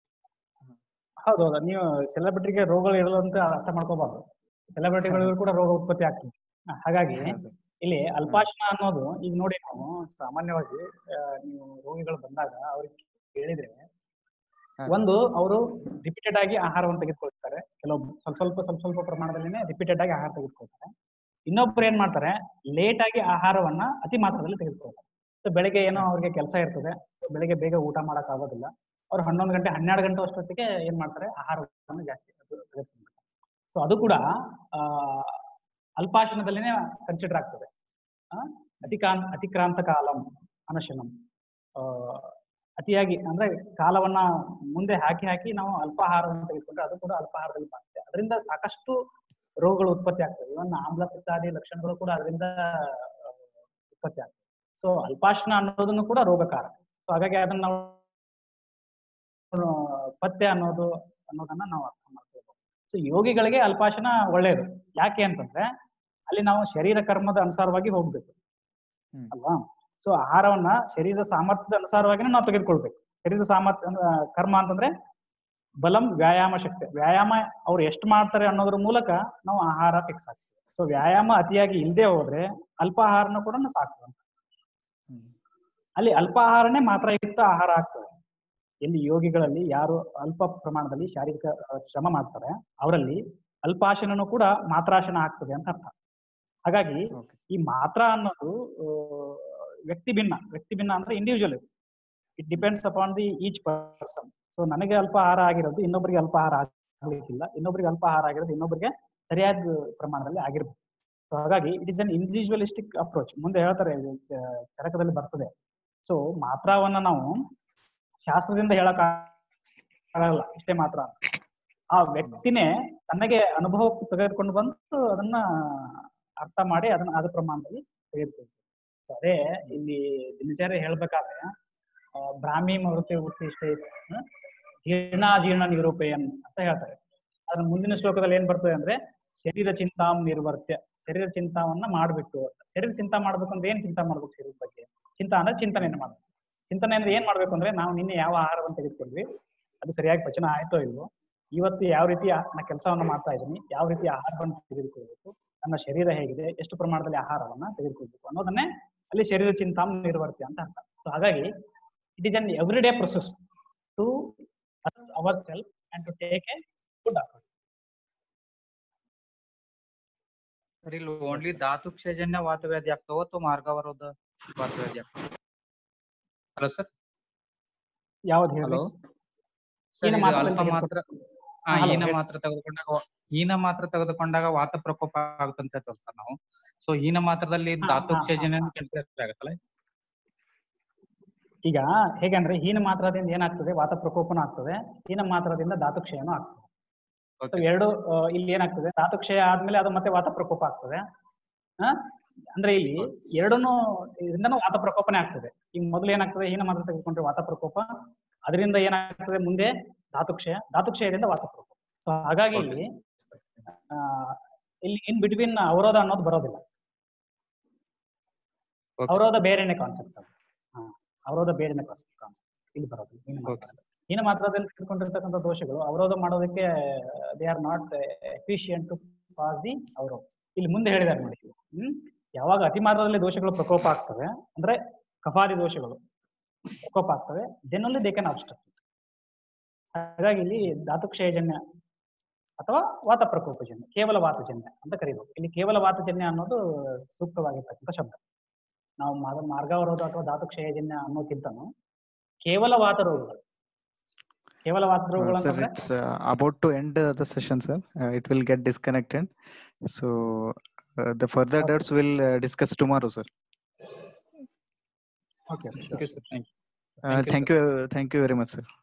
ಹೌದು ಹೌದು ನೀವು ಸೆಲೆಬ್ರಿಟಿಗೆ ರೋಗಗಳು ಇರಲ್ಲ ಅಂತ ಅರ್ಥ ಮಾಡ್ಕೋಬಾರ್ದು ಸೆಲೆಬ್ರಿಟಿಗಳಿಗೂ ಕೂಡ ರೋಗ ಉತ್ಪತ್ತಿ ಆಗ್ತದೆ ಹ, ಹಾಗಾಗಿ ಇಲ್ಲಿ ಅಲ್ಪಾಶನ ಅನ್ನೋದು ಈಗ ನೋಡಿ ನಾವು ಸಾಮಾನ್ಯವಾಗಿ ಆ, ನೀವು ರೋಗಿಗಳು ಬಂದಾಗ ಅವ್ರಿಗೆ ಕೇಳಿದ್ರೆ ಹಾ. ಒಂದು ಅವರು ರಿಪೀಟೆಡ್ ಆಗಿ ಆಹಾರವನ್ನು ತೆಗೆದುಕೊಳ್ತಾರೆ ಕೆಲವೊಬ್ರು ಸ್ವಲ್ಪ ಸ್ವಲ್ಪ ಸ್ವಲ್ಪ ಸ್ವಲ್ಪ ಪ್ರಮಾಣದಲ್ಲಿನೇ ರಿಪೀಟೆಡ್ ಆಗಿ ಆಹಾರ ತೆಗೆದುಕೊಳ್ತಾರೆ ಇನ್ನೊಬ್ರು ಏನ್ ಮಾಡ್ತಾರೆ ಲೇಟ್ ಆಗಿ ಆಹಾರವನ್ನ ಅತಿ ಮಾತ್ರದಲ್ಲಿ ತೆಗೆದುಕೊಳ್ತಾರೆ ಸೊ ಬೆಳಿಗ್ಗೆ ಏನೋ ಅವ್ರಿಗೆ ಕೆಲಸ ಇರ್ತದೆ ಸೊ ಬೆಳಿಗ್ಗೆ ಬೇಗ ಊಟ ಮಾಡಕ್ ಆಗೋದಿಲ್ಲ ಅವ್ರು ಹನ್ನೊಂದು ಗಂಟೆ ಹನ್ನೆರಡು ಗಂಟೆ ಅಷ್ಟೊತ್ತಿಗೆ ಏನ್ ಮಾಡ್ತಾರೆ ಆಹಾರವನ್ನು ಜಾಸ್ತಿ ತೆಗೆದುಕೊಂಡ್ಬಿಡ್ತಾರೆ ಸೊ ಅದು ಕೂಡ ಆ ಅಲ್ಪಾಶನದಲ್ಲಿನೇ ಕನ್ಸಿಡರ್ ಆಗ್ತದೆ ಆ, ಅತಿಕಾಂತ ಅತಿಕ್ರಾಂತ ಕಾಲಂ ಅನಶನಂ ಆ, ಅತಿಯಾಗಿ ಅಂದ್ರೆ ಕಾಲವನ್ನ ಮುಂದೆ ಹಾಕಿ ಹಾಕಿ ನಾವು ಅಲ್ಪಾಹಾರವನ್ನು ತೆಗೆದುಕೊಂಡ್ರೆ ಅದು ಕೂಡ ಅಲ್ಪಾಹಾರದಲ್ಲಿ ಬರ್ತದೆ ಅದರಿಂದ ಸಾಕಷ್ಟು ರೋಗಗಳು ಉತ್ಪತ್ತಿ ಆಗ್ತವೆ ಇವನ್ ಆಮ್ಲ ಪಿತ್ತಾದಿ ಲಕ್ಷಣಗಳು ಕೂಡ ಅದರಿಂದ ಆ, ಉತ್ಪತ್ತಿ ಆಗ್ತವೆ ಸೊ ಅಲ್ಪಾಶನ ಅನ್ನೋದನ್ನು ಕೂಡ ರೋಗಕಾರಕ ಸೊ ಹಾಗಾಗಿ ಅದನ್ನ ನಾವು ಆ, ಪಥ್ಯ ಅನ್ನೋದು ಅನ್ನೋದನ್ನ ನಾವು ಅರ್ಥ ಮಾಡ್ಕೋಬಹುದು ಸೊ ಯೋಗಿಗಳಿಗೆ ಅಲ್ಪಾಶನ ಒಳ್ಳೆಯದು ಯಾಕೆ ಅಂತಂದ್ರೆ ಅಲ್ಲಿ ನಾವು ಶರೀರ ಕರ್ಮದ ಅನುಸಾರವಾಗಿ ಹೋಗ್ಬೇಕು ಹ್ಮ್. ಅಲ್ವಾ ಸೊ ಆಹಾರವನ್ನ ಶರೀರದ ಸಾಮರ್ಥ್ಯದ ಅನುಸಾರವಾಗಿನೇ ನಾವು ತೆಗೆದುಕೊಳ್ಬೇಕು ಶರೀರದ ಸಾಮರ್ಥ್ಯ ಅಂದ್ರ ಕರ್ಮ ಅಂತಂದ್ರೆ ಬಲಂ ವ್ಯಾಯಾಮ ಶಕ್ತಿ ವ್ಯಾಯಾಮ ಅವ್ರು ಎಷ್ಟು ಮಾಡ್ತಾರೆ ಅನ್ನೋದ್ರ ಮೂಲಕ ನಾವು ಆಹಾರ ಫಿಕ್ಸ್ ಆಗ್ತದೆ ಸೊ ವ್ಯಾಯಾಮ ಅತಿಯಾಗಿ ಇಲ್ಲದೆ ಹೋದ್ರೆ ಅಲ್ಪಾಹಾರನ ಕೂಡ ಸಾಕು ಅಂತ ಅಲ್ಲಿ ಅಲ್ಪಾಹಾರನೇ ಮಾತ್ರಯುಕ್ತ ಆಹಾರ ಆಗ್ತದೆ ಎಲ್ಲಿ ಯೋಗಿಗಳಲ್ಲಿ ಯಾರು ಅಲ್ಪ ಪ್ರಮಾಣದಲ್ಲಿ ಶಾರೀರಿಕ ಆ, ಶ್ರಮ ಮಾಡ್ತಾರೆ ಅವರಲ್ಲಿ ಅಲ್ಪಾಶನನು ಕೂಡ ಮಾತ್ರಾಶನ ಆಗ್ತದೆ ಅಂತ ಅರ್ಥ ಹಾಗಾಗಿ Okay. ಈ ಮಾತ್ರ ಅನ್ನೋದು ಆ, ವ್ಯಕ್ತಿ ಭಿನ್ನ ವ್ಯಕ್ತಿ ಭಿನ್ನ ಅಂದ್ರೆ individual it depends upon the each person so ನನಗೆ ಅಲ್ಪ ಆಹಾರ ಆಗಿರೋದು ಇನ್ನೊಬ್ಬರಿಗೆ ಅಲ್ಪ ಆಹಾರ ಆಗ್ಲಿಕ್ಕಿಲ್ಲ ಇನ್ನೊಬ್ಬರಿಗೆ ಅಲ್ಪ ಆಹಾರ ಆಗಿರೋದು ಇನ್ನೊಬ್ಬರಿಗೆ ಸರಿಯಾದ ಪ್ರಮಾಣದಲ್ಲಿ ಆಗಿರ್ಬೇಕು ಸೊ ಹಾಗಾಗಿ it is an individualistic approach ಮುಂದೆ ಹೇಳ್ತಾರೆ ಇದು ಚ- ಚರಕದಲ್ಲಿ ಬರ್ತದೆ ಸೊ ಮಾತ್ರವನ್ನ ನಾವು ಶಾಸ್ತ್ರದಿಂದ ಹೇಳಕ್ ಆಗಲ್ಲ ಇಷ್ಟೇ ಮಾತ್ರ ಅಂತ. ಆ ವ್ಯಕ್ತಿನೇ ತನಗೆ ಅನುಭವಕ್ಕೆ ತೆಗೆದುಕೊಂಡು ಬಂದು ಅದನ್ನ ಅರ್ಥ ಮಾಡಿ ಅದನ್ನ ಅದ ಪ್ರಮಾಣದಲ್ಲಿ ತೆಗೆದುಕೊಳ್ತಾರೆ So ಅದೇ ಇಲ್ಲಿ ದಿನಚರ್ಯ ಹೇಳ್ಬೇಕಾದ್ರೆ ಆ, ಬ್ರಾಹ್ಮಿ ಮೃತಿ ಉತ್ತಿಷ್ಟೇ ಜೀರ್ಣಾಜೀರ್ಣ ನಿರೂಪಯನ್ ಅಂತ ಹೇಳ್ತಾರೆ ಅದ್ರ ಮುಂದಿನ ಶ್ಲೋಕದಲ್ಲಿ ಏನ್ ಬರ್ತದೆ ಅಂದ್ರೆ ಶರೀರ ಚಿಂತಾಂ ನಿರ್ವರ್ತ್ಯ ಶರೀರ ಚಿಂತಾವನ್ನ ಮಾಡ್ಬಿಟ್ಟು ಶರೀರ ಚಿಂತಾ ಮಾಡ್ಬೇಕು ಅಂದ್ರೆ ಏನ್ ಚಿಂತಾ ಮಾಡ್ಬೇಕು ಶರೀರದ ಬಗ್ಗೆ ಚಿಂತಾ ಅಂದ್ರೆ ಚಿಂತನೆಯನ್ನು ಮಾಡ್ಬೇಕು ಚಿಂತನೆ ಅಂದ್ರೆ ಏನ್ ಮಾಡ್ಬೇಕು ಅಂದ್ರೆ ನಾವು ನಿನ್ನೆ ಯಾವ ಆಹಾರವನ್ನು ತೆಗೆದುಕೊಂಡ್ವಿ ಅದು ಸರಿಯಾಗಿ ಪಚನ ಆಯ್ತೋ ಇಲ್ವೋ ಇವತ್ತು ಯಾವ ರೀತಿ ಆ- ನಾ ಕೆಲಸವನ್ನ ಮಾಡ್ತಾ ಇದ್ದೀನಿ ಯಾವ ರೀತಿ ಆಹಾರವನ್ನು ತೆಗೆದುಕೊಳ್ಬೇಕು ನನ್ನ ಶರೀರ ಹೇಗಿದೆ ಎಷ್ಟು ಪ್ರಮಾಣದಲ್ಲಿ ಆಹಾರವನ್ನ ತೆಗೆದುಕೊಳ್ಬೇಕು ಅನ್ನೋದನ್ನೇ ಅಲ್ಲಿ ಶರೀರ ಚಿಂತಾಂ ನಿರ್ವರ್ತ್ಯ ಅಂತ ಅರ್ಥ ಸೊ ಹಾಗಾಗಿ it is an every day process to us our self and to take a good effort sir ಇಲ್ಲಿ ಓನ್ಲಿ ಧಾತುಕ್ಷಜನ್ಯ ವಾತವ್ಯಾಧಿ ಆಗ್ತಾವ ಅಥವಾ ಮಾರ್ಗವರೋಧ ವಾತವ್ಯಾಧಿ ಆಗ್ತಾವ ಹಲೋ ಸರ್ ಯಾವ್ದು ಹೇಳಿ ಹಲೋ ಸರ್ ಹೀನ ಇದು ಮಾತ್ರದಲ್ಲಿ ಅಲ್ಪ ಮಾತ್ರ ಹಾ hello, ಹೀನ ಹೇಳಿ. ಮಾತ್ರ ತೆಗೆದುಕೊಂಡಾಗ ಹೀನ ಮಾತ್ರ ತೆಗೆದುಕೊಂಡಾಗ ವಾತ ಪ್ರಕೋಪ ಆಗುತ್ತಂತ ಹೇಳ್ತೇವೆ ಸರ್ ನಾವು ಸೊ ಹೀನ ಮಾತ್ರದಲ್ಲಿ ಹಾ, ಹಾ, ಧಾತುಕ್ಷಜನ್ಯ ಹಾ. ಕೆಲ್ಸ ಆಗತ್ತಲ್ಲ ಈಗ ಹೇಗಂದ್ರೆ ಹೀನ ಮಾತ್ರದಿಂದ ಏನಾಗ್ತದೆ ವಾತ ಪ್ರಕೋಪನ ಆಗ್ತದೆ ಹೀನ ಮಾತ್ರದಿಂದ ಧಾತುಕ್ಷಯನೂ ಆಗ್ತದೆ So ಓಕೆ ಎರಡು ಆ, ಇಲ್ಲಿ ಏನಾಗ್ತದೆ ಧಾತುಕ್ಷಯ ಆದ್ಮೇಲೆ ಅದು ಮತ್ತೆ ವಾತ ಪ್ರಕೋಪ ಆಗ್ತದೆ ಆ? ಅಂದ್ರೆ ಇಲ್ಲಿ ಎರಡನ್ನೂ ಇದರಿಂದನೂ ವಾತ ಪ್ರಕೋಪನೇ ಆಗ್ತದೆ ಈಗ ಮೊದಲು ಏನಾಗ್ತದೆ ಹೀನ ಮಾತ್ರ ತೆಗೆದುಕೊಂಡ್ರೆ ವಾತ ಪ್ರಕೋಪ ಅದರಿಂದ ಏನಾಗ್ತದೆ ಮುಂದೆ ಧಾತುಕ್ಷಯ ಧಾತುಕ್ಷಯದಿಂದ ವಾತ ಪ್ರಕೋಪ ಸೊ ಹಾಗಾಗಿ Okay. ಇಲ್ಲಿ ಆ, ಇಲ್ಲಿ ಇನ್ ಬಿಟ್ವೀನ್ ಅವರೋಧ ಅನ್ನೋದು ಬರೋದಿಲ್ಲ ಅವರೋಧ ಬೇರೆನೆ ಕಾನ್ಸೆಪ್ಟ್ ಅದು ಹಾ ಅವರೋಧ ಬೇರೆನೆ ಕಾನ್ಸೆಪ್ಟ್ ಇಲ್ಲಿ ಬರೋದಿಲ್ಲ ಹೀನ ಮಾತ್ರ ಹೀನ ಮಾತ್ರದಲ್ಲಿ ತಿಳ್ಕೊಂಡಿರ್ತಕ್ಕಂಥ ದೋಷಗಳು ಅವರೋಧ ಮಾಡೋದಕ್ಕೆ they are not efficient to pass the ಅವರೋಧ ಇಲ್ಲಿ ಮುಂದೆ ಹೇಳಿದ್ದಾರೆ ನೋಡಿ ಹ್ಮ್ ಯಾವಾಗ ಅತಿ ಮಾತ್ರದಲ್ಲಿ ದೋಷಗಳು ಪ್ರಕೋಪ ಆಗ್ತವೆ ಅಂದ್ರೆ ಕಫಾದಿ ದೋಷಗಳು ಪ್ರಕೋಪ ಆಗ್ತವೆ then only they can obstruct ಹಾಗಾಗಿ ಇಲ್ಲಿ ಧಾತುಕ್ಷಯಜನ್ಯ ಅಥವಾ ವಾತ ಪ್ರಕೋಪಜನ್ಯ ಕೇವಲ ವಾತಜನ್ಯ ಅಂತ ಕರೀಬಹುದು ಇಲ್ಲಿ ಕೇವಲ ವಾತಜನ್ಯ ಅನ್ನೋದು ಸೂಕ್ತವಾಗಿರ್ತಕ್ಕಂಥ ಶಬ್ದ ನಾವು ಮಾರ್ಗ ಮಾರ್ಗಾವರೋಧ ಅಥವಾ ಧಾತುಕ್ಷಯಜನ್ಯ ಅನ್ನೋಕ್ಕಿಂತನೂ ಕೇವಲ ವಾತ ರೋಗಗಳು ಕೇವಲ ವಾತ ರೋಗಗಳು sir, ಅಂತಂದ್ರೆ it's uh, about to end uh, the session, sir. Uh, it will get disconnected. So uh, the further Okay. doubts we'll uh, discuss tomorrow, sir. Okay okay sir thank you Uh, Thank you, thank you, thank you very much, sir.